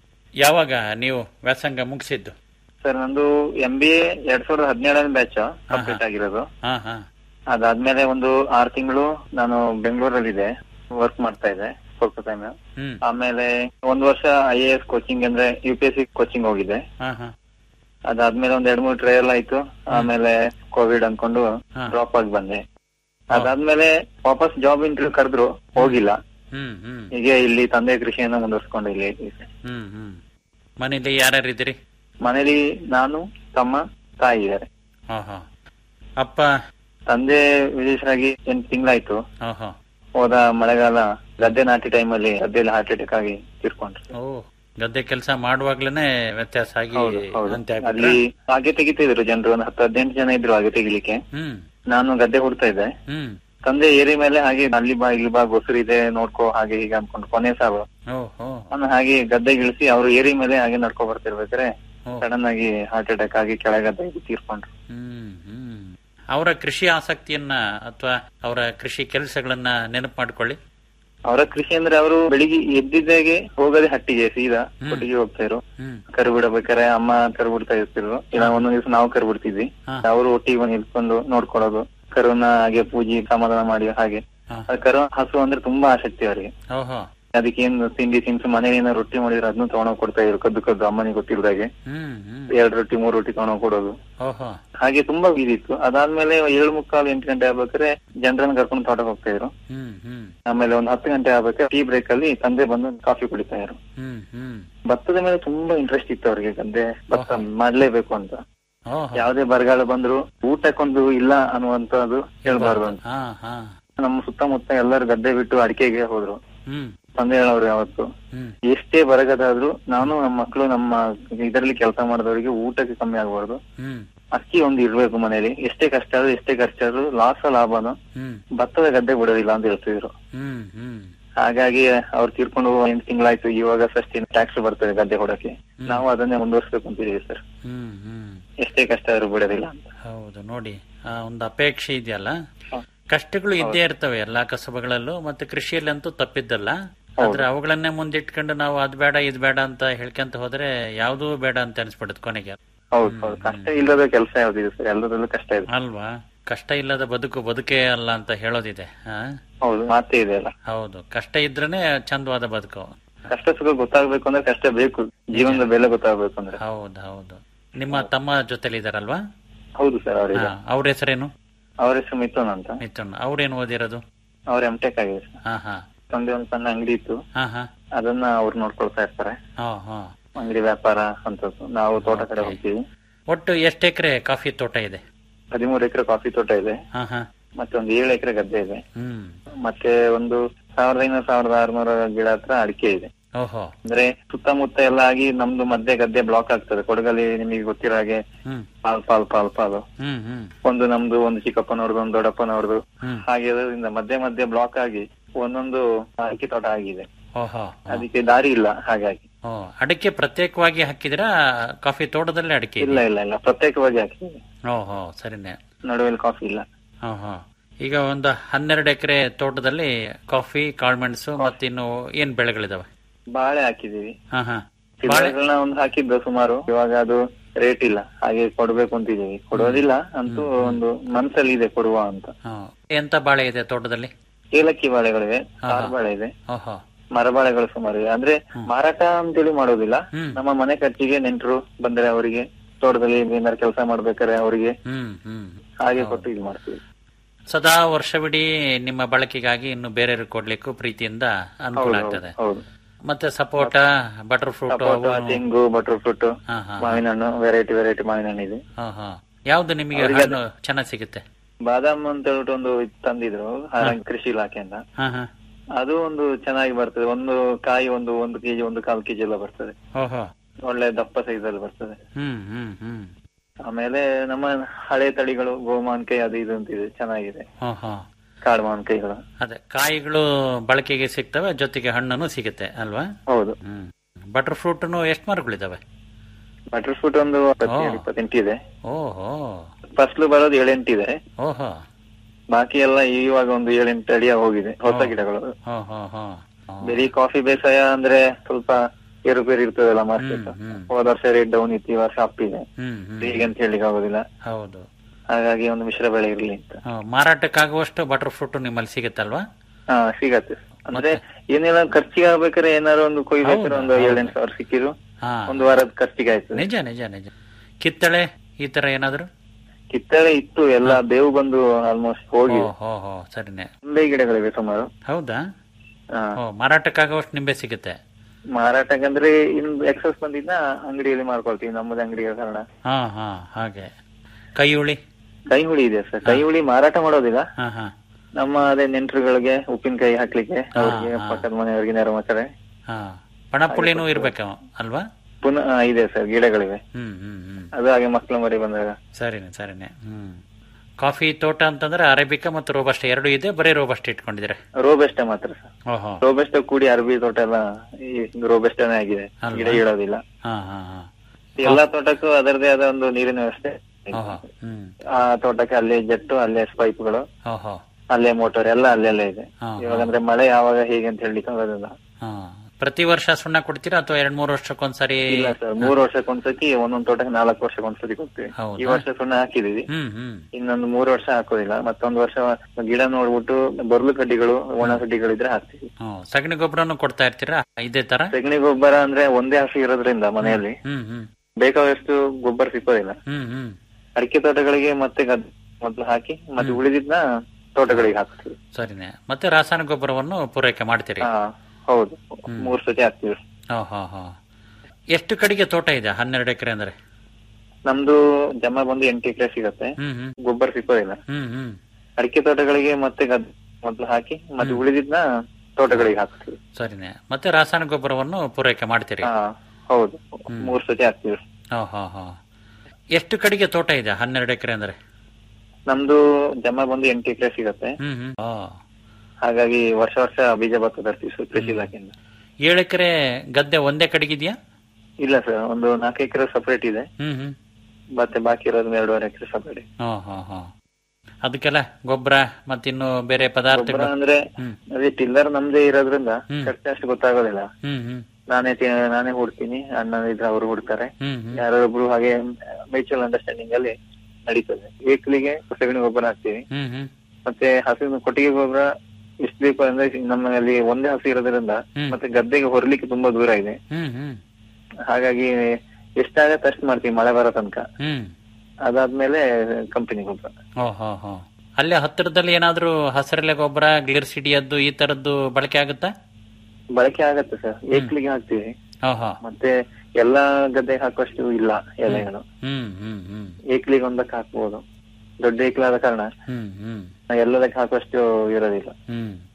ಯಾವಾಗ ನೀವು ವ್ಯಾಸಂಗ ಮುಗಿಸಿದ್ದು ಸರ್ ನಂದು ಎಂ ಬಿ ಎ ಎರಡ್ ಸಾವಿರದ ಹದಿನೇಳನೇ ಬ್ಯಾಚ್ ಕಂಪ್ಲೀಟ್ ಆಗಿರೋದು ಹಾ ಹಾ ಅದಾದ್ಮೇಲೆ ಒಂದು ಆರು ತಿಂಗಳು ನಾನು ಬೆಂಗಳೂರಲ್ಲಿದೆ ವರ್ಕ್ ಮಾಡ್ತಾ ಇದ್ದೆ ಸ್ವಲ್ಪ ಟೈಮ್ ಹ್ಮ್ ಆಮೇಲೆ ಒಂದು ವರ್ಷ ಐ ಎ ಎಸ್ ಕೋಚಿಂಗ್ ಅಂದ್ರೆ U P S C coaching ಹೋಗಿದ್ದೆ ಹಾ ಹಾ ಅದಾದ್ಮೇಲೆ ಒಂದ್ ಎರಡ್ ಮೂರು ಟ್ರಯಲ್ ಆಯ್ತು ಆಮೇಲೆ ಕೋವಿಡ್ ಅನ್ಕೊಂಡು ಹಾ. ಡ್ರಾಪ್ ಆಗಿ ಬಂದೆ ಅದಾದ್ಮೇಲೆ ವಾಪಸ್ ಜಾಬ್ ಇಂಟರ್ವ್ಯೂ ಕರೆದ್ರು ಹೋಗಿಲ್ಲ ಹ್ಮ್ ಹ್ಮ್ ಹೀಗೆ ಇಲ್ಲಿ ತಂದೆ ಕೃಷಿಯನ್ನ ಮುಂದುವರ್ಸ್ಕೊಂಡು ಇಲ್ಲಿ ಇದ್ದೀವಿ ಸರ್. ಹ್ಮ್ ಹ್ಮ್ ಮನೇಲಿ ಯಾರ್ಯಾರು ಇದ್ದೀರಿ ಮನೇಲಿ ನಾನು ತಮ್ಮ ತಾಯಿ ಇದ್ದಾರೆ ಹಾ ಹಾ ಅಪ್ಪ ತಂದೆ ವಿದೇಶರಾಗಿ ಎಂಟು ತಿಂಗಳಾಯ್ತು ಹಾ ಹಾ ಹೋದ ಮಳೆಗಾಲ ಗದ್ದೆ ನಾಟಿ ಟೈಮಲ್ಲಿ ಗದ್ದೆಯಲ್ಲಿ ಹಾರ್ಟ್ ಅಟ್ಯಾಕ್ ಆಗಿ ತೀರ್ಕೊಂಡ್ರು ಓ ಗದ್ದೆ ಕೆಲಸ ಮಾಡುವಾಗ್ಲೇನೆ ವ್ಯತ್ಯಾಸ ಆಗಿ ಹೌದು ಹೌದು ಅಂತ್ಯ ಆಗ್ಬಿಟ್ರಾ? ಅಲ್ಲಿ ಹಾಗೆ ತೆಗಿತಿದ್ರು ಜನರು ಒಂದು ಹತ್ತು ಹದಿನೆಂಟು ಜನ ಇದ್ರು ಹಾಗೆ ತೆಗಿಲಿಕ್ಕೆ ಹ್ಮ್ ನಾನು ಗದ್ದೆ ಹುಡ್ತಾ ಇದ್ದೆ ಹ್ಮ್ ತಂದೆ ಏರಿ ಮೇಲೆ ಹಾಗೆ ಅಲ್ಲಿ ಬಾ ಇಲ್ಲಿ ಬಾ ಗೊಸರು ಇದೆ ನೋಡ್ಕೋ ಹಾಗೆ ಹೀಗೆ ಅನ್ಕೊಂಡು ಕೊನೆ ಸಾವು ಓ ಹೋ ನಾನು ಹಾಗೆ ಗದ್ದೆಗೆ ಇಳಿಸಿ ಅವ್ರು ಏರಿ ಮೇಲೆ ಹಾಗೆ ನಡ್ಕೊ ಬರ್ತಿರ್ಬೇಕಾದ್ರೆ ಓ. ಸಡನ್ ಆಗಿ ಹಾರ್ಟ್ ಅಟ್ಯಾಕ್ ಆಗಿ ಕೆಳಗದ್ದೆ ತೀರ್ಕೊಂಡ್ರು ಹ್ಮ್ ಹ್ಮ್ ಅವರ ಕೃಷಿ ಆಸಕ್ತಿಯನ್ನ ಅಥವಾ ಅವರ ಕೃಷಿ ಕೆಲಸಗಳನ್ನ ನೆನಪು ಮಾಡ್ಕೊಳ್ಳಿ ಅವರ ಕೃಷಿ ಅಂದ್ರೆ ಅವರು ಬೆಳಿಗ್ಗೆ ಎದ್ದಿದ್ದಾಗೆ ಹೋಗದೆ ಹಟ್ಟಿಗೆ ಸೀದಾ ಕೊಟ್ಟಿಗೆ ಹೋಗ್ತಾ ಇರು ಹ್ಮ್ ಕರು ಬಿಡಬೇಕಾರೆ ಅಮ್ಮ ಕರು ಬಿಡ್ತಾ ಇರ್ತಿದ್ರು ಇಲ್ಲ ಒಂದೊಂದ್ ದಿವಸ ನಾವು ಕರು ಬಿಡ್ತಿದ್ವಿ ಹಾ. ಅವರು ಒಟ್ಟಿಗೆ ಬಂದು ನಿಲ್ಕೊಂಡು ನೋಡ್ಕೊಳ್ಳೋದು ಕರುನ ಹಾಗೆ ಪೂಜೆ ಸಮಾಧಾನ ಮಾಡಿ ಹಾಗೆ ಹಾ. ಅದು ಕರು ಹಸು ಅಂದ್ರೆ ತುಂಬಾ ಆಸಕ್ತಿ ಅವರಿಗೆ ಓಹೋ ಅದಕ್ಕೇನು ತಿಂಡಿ ತಿನ್ಸು ಮನೇಲಿ ಏನೋ ರೊಟ್ಟಿ ಮಾಡಿದ್ರೆ ಅದನ್ನು ತಗೊಂಡೋಗ್ ಕೊಡ್ತಾ ಇದ್ರು ಕದ್ದು ಕದ್ದು ಅಮ್ಮನಿಗೆ ಗೊತ್ತಿಲ್ದಾಗೆ ಹ್ಮ್ ಹ್ಮ್ ಎರಡ್ ರೊಟ್ಟಿ ಮೂರ್ ರೊಟ್ಟಿ ತಗೊಂಡೋಗ್ ಕೊಡೋದು ಓಹೋ ಹಾಗೆ ತುಂಬಾ ಇದಿತ್ತು ಅದಾದ್ಮೇಲೆ ಏಳು ಮುಕ್ಕಾಲು ಎಂಟು ಗಂಟೆ ಆಗ್ಬೇಕಾದ್ರೆ ಜನರನ್ನ ಕರ್ಕೊಂಡು ತೋಟಕ್ಕೆ ಹೋಗ್ತಾ ಇದ್ರು ಹ್ಮ್ ಹ್ಮ್ ಆಮೇಲೆ ಒಂದು ಹತ್ತು ಗಂಟೆ ಆಗ್ಬೇಕಾದ್ರೆ ಟೀ ಬ್ರೇಕ್ ಅಲ್ಲಿ ತಂದೆ ಬಂದು ಕಾಫಿ ಕುಡಿತಾ ಇದ್ರು ಹ್ಮ್ ಹ್ಮ್ ಭತ್ತದ ಮೇಲೆ ತುಂಬಾ ಇಂಟ್ರೆಸ್ಟ್ ಇತ್ತು ಅವ್ರಿಗೆ ಗದ್ದೆ ಭತ್ತ ಮಾಡ್ಲೇಬೇಕು ಅಂತ ಓಹೋ ಯಾವುದೇ ಬರಗಾಲ ಬಂದ್ರು ಊಟಕ್ಕೊಂದು ಇಲ್ಲ ಅನ್ನುವಂತದ್ದು ಹೇಳ್ಬಾರ್ದು ಅಂತ ಹಾ ಹಾ ನಮ್ಮ ಸುತ್ತಮುತ್ತ ಎಲ್ಲರೂ ಗದ್ದೆ ಬಿಟ್ಟು ಅಡಿಕೆಗೆ ಹೋದ್ರು ಹ್ಮ್ ತಂದೆ ಹೇಳೋರು ಯಾವತ್ತು ಹ್ಮ್ ಎಷ್ಟೇ ಬರಗದಾದ್ರೂ ನಾನು ನಮ್ಮ ಮಕ್ಕಳು ನಮ್ಮ ಇದರಲ್ಲಿ ಕೆಲಸ ಮಾಡಿದವರಿಗೆ ಊಟಕ್ಕೆ ಕಮ್ಮಿ ಆಗಬಾರ್ದು ಹ್ಮ್ ಅಕ್ಕಿ ಒಂದು ಇರ್ಬೇಕು ಮನೇಲಿ ಎಷ್ಟೇ ಕಷ್ಟ ಆದ್ರೂ ಎಷ್ಟೇ ಖರ್ಚು ಆದ್ರೂ ಲಾಸ ಲಾಭನು ಹ್ಮ್ ಭತ್ತದ ಗದ್ದೆ ಬಿಡೋದಿಲ್ಲ ಅಂತ ಹೇಳ್ತಿದ್ರು ಹ್ಮ್ ಹ್ಮ್ ಹಾಗಾಗಿ ಅವ್ರು ತೀರ್ಕೊಂಡು ಹೋಗುವ ಎಂಟು ತಿಂಗಳಾಯ್ತು ಇವಾಗ ಫಸ್ಟ್ ಟ್ಯಾಕ್ಸ್ ಬರ್ತದೆ ಗದ್ದೆ ಹೊಡಕ್ಕೆ ನಾವು ಅದನ್ನೇ ಮುಂದುವರ್ಸ್ಬೇಕು ಅಂತಿದೀವಿ ಸರ್ ಹ್ಮ್ ಹ್ಮ್ ಎಷ್ಟೇ ಕಷ್ಟ ಆದ್ರೂ ಬಿಡೋದಿಲ್ಲ ಅಂತ ಹೌದು ನೋಡಿ ಆ ಒಂದು ಅಪೇಕ್ಷೆ ಇದೆಯಲ್ಲ ಹ. ಕಷ್ಟಗಳು ಇದ್ದೇ ಇರ್ತವೆ ಎಲ್ಲಾ ಕಸಬುಗಳಲ್ಲೂ ಮತ್ತೆ ಕೃಷಿಯಲ್ಲಂತೂ ತಪ್ಪಿದ್ದಲ್ಲ ಆದ್ರೆ ಅವುಗಳನ್ನೇ ಮುಂದಿಟ್ಕೊಂಡು ನಾವು ಅದ್ ಬೇಡ ಇದ್ ಬೇಡ ಅಂತ ಹೇಳ್ಕೊಂತ ಹೋದ್ರೆ ಯಾವ್ದೂ ಬೇಡ ಅಂತ ಅನ್ಸ್ಬಿಡುತ್ತೆ ಕೊನೆಗೆ ಹೌದು ಹೌದು ಕಷ್ಟ ಇಲ್ಲದ ಕೆಲಸ ಯಾವ್ದಿದೆ ಸರ್ ಎಲ್ಲದರಲ್ಲೂ ಕಷ್ಟ ಇದೆ ಅಲ್ವಾ ಕಷ್ಟ ಇಲ್ಲದ ಬದುಕು ಬದುಕೇ ಅಲ್ಲ ಅಂತ ಹೇಳೋದಿದೆ ಹಾ ಹೌದು ಮಾತೇ ಇದೆ ಅಲ್ಲ ಹೌದು ಕಷ್ಟ ಇದ್ರೇನೆ ಚಂದವಾದ ಬದುಕು ಕಷ್ಟ ಸುಖ ಗೊತ್ತಾಗ್ಬೇಕು ಅಂದ್ರೆ ಕಷ್ಟ ಬೇಕು ಜೀವನದ ಬೆಲೆ ಗೊತ್ತಾಗ್ಬೇಕು ಅಂದ್ರೆ ಹೌದು ಹೌದು ನಿಮ್ಮ ತಮ್ಮ ಜೊತೆಲಿ ಇದಾರಲ್ವಾ ಹೌದು ಸರ್ ಅವ್ರಿಗೆ ಹಾ, ಅವ್ರ ಹೆಸರೇನು ಅವ್ರ ಹೆಸರು ಮಿಥುನ್ ಅಂತ ಮಿಥುನ್ ಅವ್ರೇನು ಓದಿರೋದು ಅವ್ರ ಎಂ ಟೆಕ್ ಆಗಿದೆ ಸರ್ ಹಾ ಹಾ ತಂದೆ ಒಂದು ಸಣ್ಣ ಅಂಗಡಿ ಇತ್ತು ಹಾ ಹಾ ಅದನ್ನ ಅವ್ರು ನೋಡ್ಕೊಳ್ತಾ ಇರ್ತಾರೆ ಹಾ ಹಾ ಅಂಗಡಿ ವ್ಯಾಪಾರ ಅಂತದ್ದು ನಾವು ತೋಟ ಕಡೆ ಹೋಗ್ತೀವಿ ಒಟ್ಟು ಎಷ್ಟು ಎಕರೆ ಕಾಫಿ ತೋಟ ಇದೆ ಹದಿಮೂರು ಎಕರೆ ಕಾಫಿ ತೋಟ ಇದೆ ಹಾ ಹಾ ಮತ್ತೆ ಒಂದು ಏಳು ಎಕರೆ ಗದ್ದೆ ಇದೆ ಹ್ಮ್ ಮತ್ತೆ ಒಂದು ಸಾವಿರದ ಐನೂರು ಸಾವಿರದ ಆರ್ನೂರ ಗಿಡ ಹತ್ರ ಅಡಿಕೆ ಇದೆ ಓಹೋ ಅಂದ್ರೆ ಸುತ್ತಮುತ್ತ ಎಲ್ಲ ಆಗಿ ನಮ್ದು ಮಧ್ಯೆ ಗದ್ದೆ ಬ್ಲಾಕ್ ಆಗ್ತದೆ ಕೊಡಗಲ್ಲಿ ನಿಮಗೆ ಗೊತ್ತಿರೋ ಹಾಗೆ ಹ್ಮ್ ಪಾಲ್ ಪಾಲ್ ಪಾಲ್ ಪಾಲು ಹ್ಮ್ ಹ್ಮ್ ಒಂದು ನಮ್ದು ಒಂದು ಚಿಕ್ಕಪ್ಪನವ್ರದ್ದು ಒಂದು ದೊಡ್ಡಪ್ಪನವ್ರದ್ದು ಹ್ಮ್ ಹಾಗೆ ಇರೋದ್ರಿಂದ ಮಧ್ಯೆ ಮಧ್ಯೆ ಬ್ಲಾಕ್ ಆಗಿ ಒಂದೊಂದು ಅಡಿಕೆ ತೋಟ ಆಗಿದೆ ಓಹೋ ಅದಕ್ಕೆ ದಾರಿ ಇಲ್ಲ ಹಾಗಾಗಿ ಓ ಅಡಿಕೆ ಪ್ರತ್ಯೇಕವಾಗಿ ಹಾಕಿದಿರಾ ಕಾಫಿ ತೋಟದಲ್ಲೇ ಅಡಿಕೆ ಇಲ್ಲ ಇಲ್ಲ ಇಲ್ಲ ಪ್ರತ್ಯೇಕವಾಗಿ ಹಾಕಿದ್ದೀವಿ ಓಹೋ ಸರಿನೆ ನಡುವೆಲ್ಲಿ ಕಾಫಿ ಇಲ್ಲ ಹಾ ಹಾ ಈಗ ಒಂದು ಹನ್ನೆರಡು ಎಕರೆ ತೋಟದಲ್ಲಿ ಕಾಫಿ ಕಾಳುಮೆಣಸು ಮತ್ತಿನ್ನು ಏನ್ ಬೆಳೆಗಳಿದಾವೆ ಬಾಳೆ ಹಾಕಿದೀವಿ ಹಾ ಹಾ ಬಾಳೆ ಬಾಳೆಗಳನ್ನ ಒಂದು ಹಾಕಿದ್ದು ಸುಮಾರು ಇವಾಗ ಅದು ರೇಟ್ ಇಲ್ಲ ಹಾಗೆ ಕೊಡ್ಬೇಕು ಅಂತಿದೀವಿ ಕೊಡೋದಿಲ್ಲ ಅಂತೂ ಒಂದು ಮನ್ಸಲ್ಲಿ ಇದೆ ಕೊಡುವ ಅಂತ ಹಾ. ಎಂತ ಬಾಳೆ ಇದೆ ತೋಟದಲ್ಲಿ ಏಲಕ್ಕಿ ಬಾಳೆಗಳಿವೆ ಸಾರು ಬಾಳೆ ಇದೆ ಓಹೋ ಮರಬಾಳೆಗಳು ಸುಮಾರು ಇವೆ ಅಂದ್ರೆ ಮಾರಾಟ ಅಂತೇಳಿ ಮಾಡೋದಿಲ್ಲ ಹ್ಮ್. ನಮ್ಮ ಮನೆ ಖರ್ಚಿಗೆ ನೆಂಟರು ಬಂದ್ರೆ ಅವರಿಗೆ ತೋಟದಲ್ಲಿ ಏನಾದ್ರು ಕೆಲಸ ಮಾಡ್ಬೇಕಾದ್ರೆ ಅವರಿಗೆ ಹ್ಮ್ ಹ್ಮ್ ಹಾಗೆ ಕೊಟ್ಟು ಇದು ಮಾಡ್ತೀವಿ ಸದಾ ವರ್ಷವಿಡೀ ನಿಮ್ಮ ಬಳಕೆಗಾಗಿ ಇನ್ನು ಬೇರೆಯವ್ರಿಗೆ ಕೊಡ್ಲಿಕ್ಕೂ ಪ್ರೀತಿಯಿಂದ ಅನುಕೂಲ ಹೌದು ಆಗ್ತದೆ ಹೌದು ಮತ್ತೆ ಸಪೋಟ ಬಟರ್ ಫ್ರೂಟ್ ಸಪೋಟ ತೆಂಗು ಬಟರ್ ಫ್ರೂಟ್ ಹಾ ಹಾ ಮಾವಿನ ಹಣ್ಣು ವೆರೈಟಿ ವೆರೈಟಿ ಮಾವಿನ ಹಣ್ಣು ಇದೆ ಹಾ ಹಾ ಯಾವ್ದು ನಿಮಗೆ ಅವ್ರಿಗೆ ಹಣ್ಣು ಚೆನ್ನಾಗಿ ಸಿಗುತ್ತೆ ಬಾದಾಮ್ ಅಂತ ಹೇಳ್ಬಿಟ್ಟು ಒಂದು ಇದ್ ತಂದಿದ್ರು ಆ, ಕೃಷಿ ಇಲಾಖೆಯಿಂದ ಹಾ ಹಾ ಅದು ಒಂದು ಚೆನ್ನಾಗಿ ಬರ್ತದೆ ಒಂದು ಕಾಯಿ ಒಂದು ಒಂದು ಕೆಜಿ ಒಂದು ಕಾಲು ಕೆಜಿ ಎಲ್ಲ ಬರ್ತದೆ ಓಹೋ ಒಳ್ಳೆ ದಪ್ಪ ಸೈಜ್ ಅಲ್ಲಿ ಬರ್ತದೆ ಹ್ಮ್ ಹ್ಮ್ ಹ್ಮ್ ಆಮೇಲೆ ನಮ್ಮ ಹಳೆ ತಳಿಗಳು ಗೋಮಾನ್ಕಾಯಿ ಅದು ಇದು ಅಂತಿದೆ ಚೆನ್ನಾಗಿದೆ ಹಾ ಹಾ ಕಾಡು ಮಾವಿನಕಾಯಿಗಳು ಅದೇ ಕಾಯಿಗಳು ಬಳಕೆಗೆ ಸಿಗ್ತವೆ ಜೊತೆಗೆ ಹಣ್ಣನ್ನು ಸಿಗುತ್ತೆ ಅಲ್ವಾ ಹೌದು ಹ್ಮ್ ಬಟರ್ ಫ್ರೂಟ್ನು ಎಷ್ಟು ಮರಗಳಿದಾವೆ ಬಟರ್ ಫ್ರೂಟ್ ಒಂದು ಓ. ಇಪ್ಪತ್ತೆಂಟು ಇದೆ ಓಹೋ ಫಸ್ಲು ಬರೋದು ಏಳೆಂಟು ಇದೆ ಓಹೋ ಬಾಕಿ ಎಲ್ಲ ಇವಾಗ ಒಂದು ಏಳೆಂಟು ಅಡಿಯ ಹೋಗಿದೆ ಹೊಸ ಗಿಡಗಳು ಹೋ ಹೋ ಹೋ ಬರೀ ಕಾಫಿ ಬೇಸಾಯ ಅಂದ್ರೆ ಸ್ವಲ್ಪ ಏರುಪೇರು ಇರ್ತದಲ್ಲ ಮಾರ್ಕೆಟ್ ಹ್ಮ್, ಹ್ಮ್. ಹೋದ ವರ್ಷ ರೇಟ್ ಡೌನ್ ಇತ್ತು ಈ ವರ್ಷ ಅಪ್ ಇದೆ ಹ್ಮ್ ಹ್ಮ್ ಹೀಗೆ ಅಂತ ಹೇಳಿಕ್ ಆಗೋದಿಲ್ಲ ಹೌದು ಹಾಗಾಗಿ ಒಂದು ಮಿಶ್ರ ಬೆಳೆ ಇರ್ಲಿ ಅಂತ ಹಾ, ಮಾರಾಟಕ್ಕಾಗುವಷ್ಟು ಬಟರ್ ಫ್ರೂಟ್ ನಿಮ್ಮಲ್ಲಿ ಸಿಗುತ್ತಲ್ವಾ ಹಾ ಸಿಗತ್ತೆ ಅಂದ್ರೆ ಏನೆಲ್ಲ ಖರ್ಚಿಗೆ ಆಗ್ಬೇಕಾದ್ರೆ ಏನಾದ್ರು ಒಂದು ಕೊಯ್ಬೇಕಾದ್ರೆ ಒಂದು ಹೌದು, ಏಳೆಂಟು ಸಾವಿರ ಸಿಕ್ಕಿರು ಹಾ ಒಂದು ವಾರದ ಖರ್ಚಿಗೆ ಆಯ್ತದೆ ನಿಜ ನಿಜ ನಿಜ ಕಿತ್ತಳೆ ಈ ತರ ಏನಾದ್ರು ಕಿತ್ತಳೆ ಇತ್ತು ಎಲ್ಲ ಬೇವು ಬಂದು ಆಲ್ಮೋಸ್ಟ್ ಹೋಗಿ ಓ ಹೋ ಹೋ ಸರಿನೆ ನಿಂಬೆ ಗಿಡಗಳಿವೆ ಸುಮಾರು ಹೌದಾ ಹಾ. ಓ ಮಾರಾಟಕ್ಕಾಗುವಷ್ಟು ನಿಂಬೆ ಸಿಗುತ್ತೆ ಮಾರಾಟಕ್ಕಂದ್ರೆ ಇನ್ ಎಕ್ಸಸ್ ಬಂದಿದ್ದ ಅಂಗಡಿಯಲ್ಲಿ ಮಾಡ್ಕೊಳ್ತೀವಿ ನಮ್ಮದೇ ಅಂಗಡಿಯ ಕಾರಣ ಹಾ ಹಾ ಹಾಗೆ ಕೈ ಉಳಿ ಕೈ ಹುಳಿ ಇದೆ ಸರ್ ಕೈ ಹುಳಿ ಮಾರಾಟ ಮಾಡೋದಿಲ್ಲ ಹಾ ಹಾ ನಮ್ಮ ಅದೇ ನೆಂಟರುಗಳಿಗೆ ಉಪ್ಪಿನಕಾಯಿ ಹಾಕ್ಲಿಕ್ಕೆ ಹಾ, ಅವರಿಗೆ ಹಾ. ಪಕ್ಕದ ಮನೆಯವರಿಗೆ ನೆರಮಕ್ಕರೆ ಹಾ ಪಣಪುಳಿನೂ ಇರ್ಬೇಕು ಅಲ್ವಾ ಪುನಃ ಆ, ಇದೆ ಸರ್ ಗಿಡಗಳಿವೆ ಹ್ಮ್ ಹ್ಮ್ ಹ್ಮ್ ಅದು ಹಾಗೆ ಮಕ್ಕಳು ಮರಿ ಬಂದಾಗ ಸರಿನೆ ಸರಿನೆ ಹ್ಮ್ ಕಾಫಿ ತೋಟ ಅಂತಂದ್ರೆ ಅರೇಬಿಕಾ ಮತ್ತು ರೋಬಸ್ಟ್ ಎರಡು ಇದೆ ಬರೀ ರೋಬಸ್ಟ್ ಇಟ್ಕೊಂಡಿದ್ರೆ ರೋಬೆಸ್ಟ ಮಾತ್ರ ಸರ್ ಓಹೋ ರೋಬೆಸ್ಟ ಕೂಡಿ ಅರಬಿ ತೋಟ ಎಲ್ಲ ಈ ರೋಬೆಸ್ಟನೇ ಆಗಿದೆ ಅಲ್ವಾ? ಗಿಡ ಇಡೋದಿಲ್ಲ ಹಾ ಹಾ ಹಾ ಎಲ್ಲಾ ತೋಟಕ್ಕೂ ಅದರದೇ ಆದ ಒಂದು ನೀರಿನ ವ್ಯವಸ್ಥೆ ಓಹೋ ಹ್ಮ್ ಆ ತೋಟಕ್ಕೆ ಅಲ್ಲೇ ಜೆಟ್ಟು ಅಲ್ಲೇ ಪೈಪ್ಗಳು ಓಹೋ ಅಲ್ಲೇ ಮೋಟರ್ ಎಲ್ಲ ಅಲ್ಲೆಲ್ಲ ಇದೆ ಹಾ, ಇವಾಗ ಅಂದ್ರೆ ಮಳೆ ಯಾವಾಗ ಹೇಗೆ ಅಂತ ಹೇಳಲಿಕ್ಕೆ ಆಗೋದಿಲ್ಲ ಹಾ ಪ್ರತಿ ವರ್ಷ ಸುಣ್ಣ ಕೊಡ್ತೀರಾ ಅಥವಾ ಎರಡ್ ಮೂರು ವರ್ಷಕ್ಕೊಂದ್ಸರಿ ಇಲ್ಲ ಸರ್ ಮೂರು ವರ್ಷಕ್ಕೊಂದ್ಸತಿ ಒಂದೊಂದ್ ತೋಟಕ್ಕೆ ನಾಲ್ಕು ವರ್ಷಕ್ಕೊಂದ್ಸತಿ ಕೊಡ್ತೀವಿ ಹೌದಾ? ಈ ವರ್ಷ ಸುಣ್ಣ ಹಾಕಿದೀವಿ ಹ್ಮ್ ಹ್ಮ್ ಇನ್ನೊಂದು ಮೂರು ವರ್ಷ ಹಾಕೋದಿಲ್ಲ ಮತ್ತೊಂದು ವರ್ಷ ಗಿಡ ನೋಡ್ಬಿಟ್ಟು ಬರ್ಲು ಕಡ್ಡಿಗಳು ಒಣ ಕಡ್ಡಿಗಳಿದ್ರೆ ಹಾಕ್ತಿವಿ ಹ್ಮ್ ಸಗಣಿ ಗೊಬ್ಬರನು ಕೊಡ್ತಾ ಇರ್ತೀರಾ ಇದೇ ತರ ಸಗಣಿ ಗೊಬ್ಬರ ಅಂದ್ರೆ ಒಂದೇ ಹಸು ಇರೋದ್ರಿಂದ ಮನೆಯಲ್ಲಿ ಹ್ಮ್ ಹ್ಮ್ ಬೇಕಾದಷ್ಟು ಗೊಬ್ಬರ ಸಿಕ್ಕೋದಿಲ್ಲ ಹ್ಮ್ ಹ್ಮ್ ಅಡಿಕೆ ತೋಟಗಳಿಗೆ ಮತ್ತೆ ಗದ್ದೆ ಮೊದ್ಲು ಹಾಕಿ ಮತ್ತೆ ಉಳಿದಿದ್ನ ತೋಟಗಳಿಗೆ ಹಾಕ್ತಿವಿ ಸರಿನೆ ಮತ್ತೆ ರಾಸಾಯನಿಕ ಗೊಬ್ಬರವನ್ನು ಪೂರೈಕೆ ಮಾಡ್ತೀರಿ ಹಾ ಹೌದು ಮೂರ್ ಸತಿ ಹಾಕ್ತಿವಿ ಹಾ ಹಾ ಹಾ ಎಷ್ಟು ಕಡೆಗೆ ತೋಟ ಇದೆ ಹನ್ನೆರಡು ಎಕರೆ ಅಂದ್ರೆ ನಮ್ದು ಜಮ ಬಂದು ಎಂಟು ಎಕರೆ ಸಿಗತ್ತೆ ಹ್ಮ್ ಹ್ಮ್ ಗೊಬ್ಬರ ಸಿಕ್ಕೋದಿಲ್ಲ ಹ್ಮ್ ಹ್ಮ್ ಅಡಿಕೆ ತೋಟಗಳಿಗೆ ಮತ್ತೆ ಗದ್ದೆ ಮೊದ್ಲು ಹಾಕಿ ಮತ್ತೆ ಉಳಿದಿದ್ನ ತೋಟಗಳಿಗೆ ಹಾಕ್ತಿವಿ ಸರಿನೆ ಮತ್ತೆ ರಾಸಾಯನಿಕ ಗೊಬ್ಬರವನ್ನು ಪೂರೈಕೆ ಮಾಡ್ತೀರಿ ಹಾ ಹೌದು ಮೂರ್ ಸತಿ ಹಾಕ್ತಿವಿ ಹಾ ಹಾ ಹಾ ಎಷ್ಟು ಕಡೆಗೆ ತೋಟ ಇದೆ ಹನ್ನೆರಡು ಎಕರೆ ಅಂದ್ರೆ ನಮ್ದು ಜಮ ಬಂದು ಎಂಟು ಎಕರೆ ಸಿಗತ್ತೆ ಹ್ಮ್ ಹ್ಮ್ ಆ. ಹಾಗಾಗಿ ವರ್ಷ ವರ್ಷ ಬೀಜ ಭತ್ತ ತರ್ತೀವಿ ಸರ್ ಕೃಷಿ ಇಲಾಖೆಯಿಂದ ಏಳು ಎಕರೆ ಗದ್ದೆ ಒಂದೇ ಕಡೆಗಿದ್ಯಾ ಇಲ್ಲ ಸರ್ ಒಂದು ನಾಲ್ಕು ಎಕರೆ ಸಪರೇಟ್ ಇದೆ ಹ್ಮ್ ಹ್ಮ್ ಮತ್ತೆ ಬಾಕಿ ಇರೋದು ಎರಡೂವರೆ ಎಕರೆ ಸಪರೇಟ್ ಹಾ ಹಾ ಹಾ ಅದಕ್ಕೆಲ್ಲ ಗೊಬ್ಬರ ಮತ್ತಿನ್ನು ಬೇರೆ ಗೊಬ್ಬರ ಪದಾರ್ಥಗಳು ಅಂದ್ರೆ ಹ್ಮ್. ಅದೇ ಟಿಲ್ಲರ್ ನಮ್ದೇ ಇರೋದ್ರಿಂದ ಹ್ಮ್. ಖರ್ಚು ಅಷ್ಟು ಗೊತ್ತಾಗೋದಿಲ್ಲ ಹ್ಮ್ ಹ್ಮ್ ನಾನೇ ತಿ- ನಾನೇ ಹುಡ್ತೀನಿ ಅಣ್ಣ ಇದ್ರೆ ಅವರು ಹುಡ್ತಾರೆ ಹ್ಮ್ ಹ್ಮ್ ಯಾರೊಬ್ರು ಹಾಗೆ ಮ್ಯೂಚುವಲ್ ಅಂಡರ್ಸ್ಟ್ಯಾಂಡಿಂಗ್ ಅಲ್ಲಿ ನಡೀತದೆ ವೇಕ್ಲಿಗೆ ಸಗಣಿ ಗೊಬ್ಬರ ಹಾಕ್ತೀವಿ ಹ್ಮ್ ಹ್ಮ್ ಮತ್ತೆ ಹಸು ಕೊಟ್ಟಿಗೆ ಗೊಬ್ಬರ ಎಷ್ಟು ಬೇಕು ಅಂದ್ರೆ ನಮ್ಮಲ್ಲಿ ಒಂದೇ ಹಸು ಇರೋದ್ರಿಂದ ಹ್ಮ್. ಮತ್ತೆ ಗದ್ದೆಗೆ ಹೊರಲಿಕ್ಕೆ ತುಂಬಾ ದೂರ ಇದೆ ಹ್ಮ್ ಹ್ಮ್ ಹಾಗಾಗಿ ಎಷ್ಟಾಗತ್ತೆ ಅಷ್ಟು ಮಾಡ್ತೀವಿ ಮಳೆ ಬರೋ ತನಕ ಹ್ಮ್ ಅದಾದ್ಮೇಲೆ ಕಂಪನಿ ಗೊಬ್ಬರ ಓ ಹೋ ಹೋ ಅಲ್ಲೇ ಹತ್ತಿರದಲ್ಲಿ ಏನಾದ್ರೂ ಹಸಿರೆಲೆ ಗೊಬ್ಬರ ಗ್ಲಿರ್ಸಿಡಿಯದ್ದು ಈ ತರದ್ದು ಬಳಕೆ ಆಗುತ್ತಾ ಬಳಕೆ ಆಗತ್ತೆ ಸರ್ ಏಕ್ಲಿಗೆ ಹಾಕ್ತೀವಿ ಹೋ ಹೋ ಮತ್ತೆ ಎಲ್ಲಾ ಗದ್ದೆಗೆ ಹಾಕುವಷ್ಟು ಇಲ್ಲ ಎಲೆಗಳು ಹ್ಮ್ ಹ್ಮ್ ಹ್ಮ್ ಏಕ್ಲಿಗೆ ಒಂದಕ್ಕೆ ಹಾಕ್ಬೋದು ದೊಡ್ಡ ಏಕ್ಲಾದ ಕಾರಣ ಹ್ಮ್ ಹ್ಮ್ ಎಲ್ಲದಕ್ಕೆ ಹಾಕುವಷ್ಟು ಇರೋದಿಲ್ಲ ಹ್ಮ್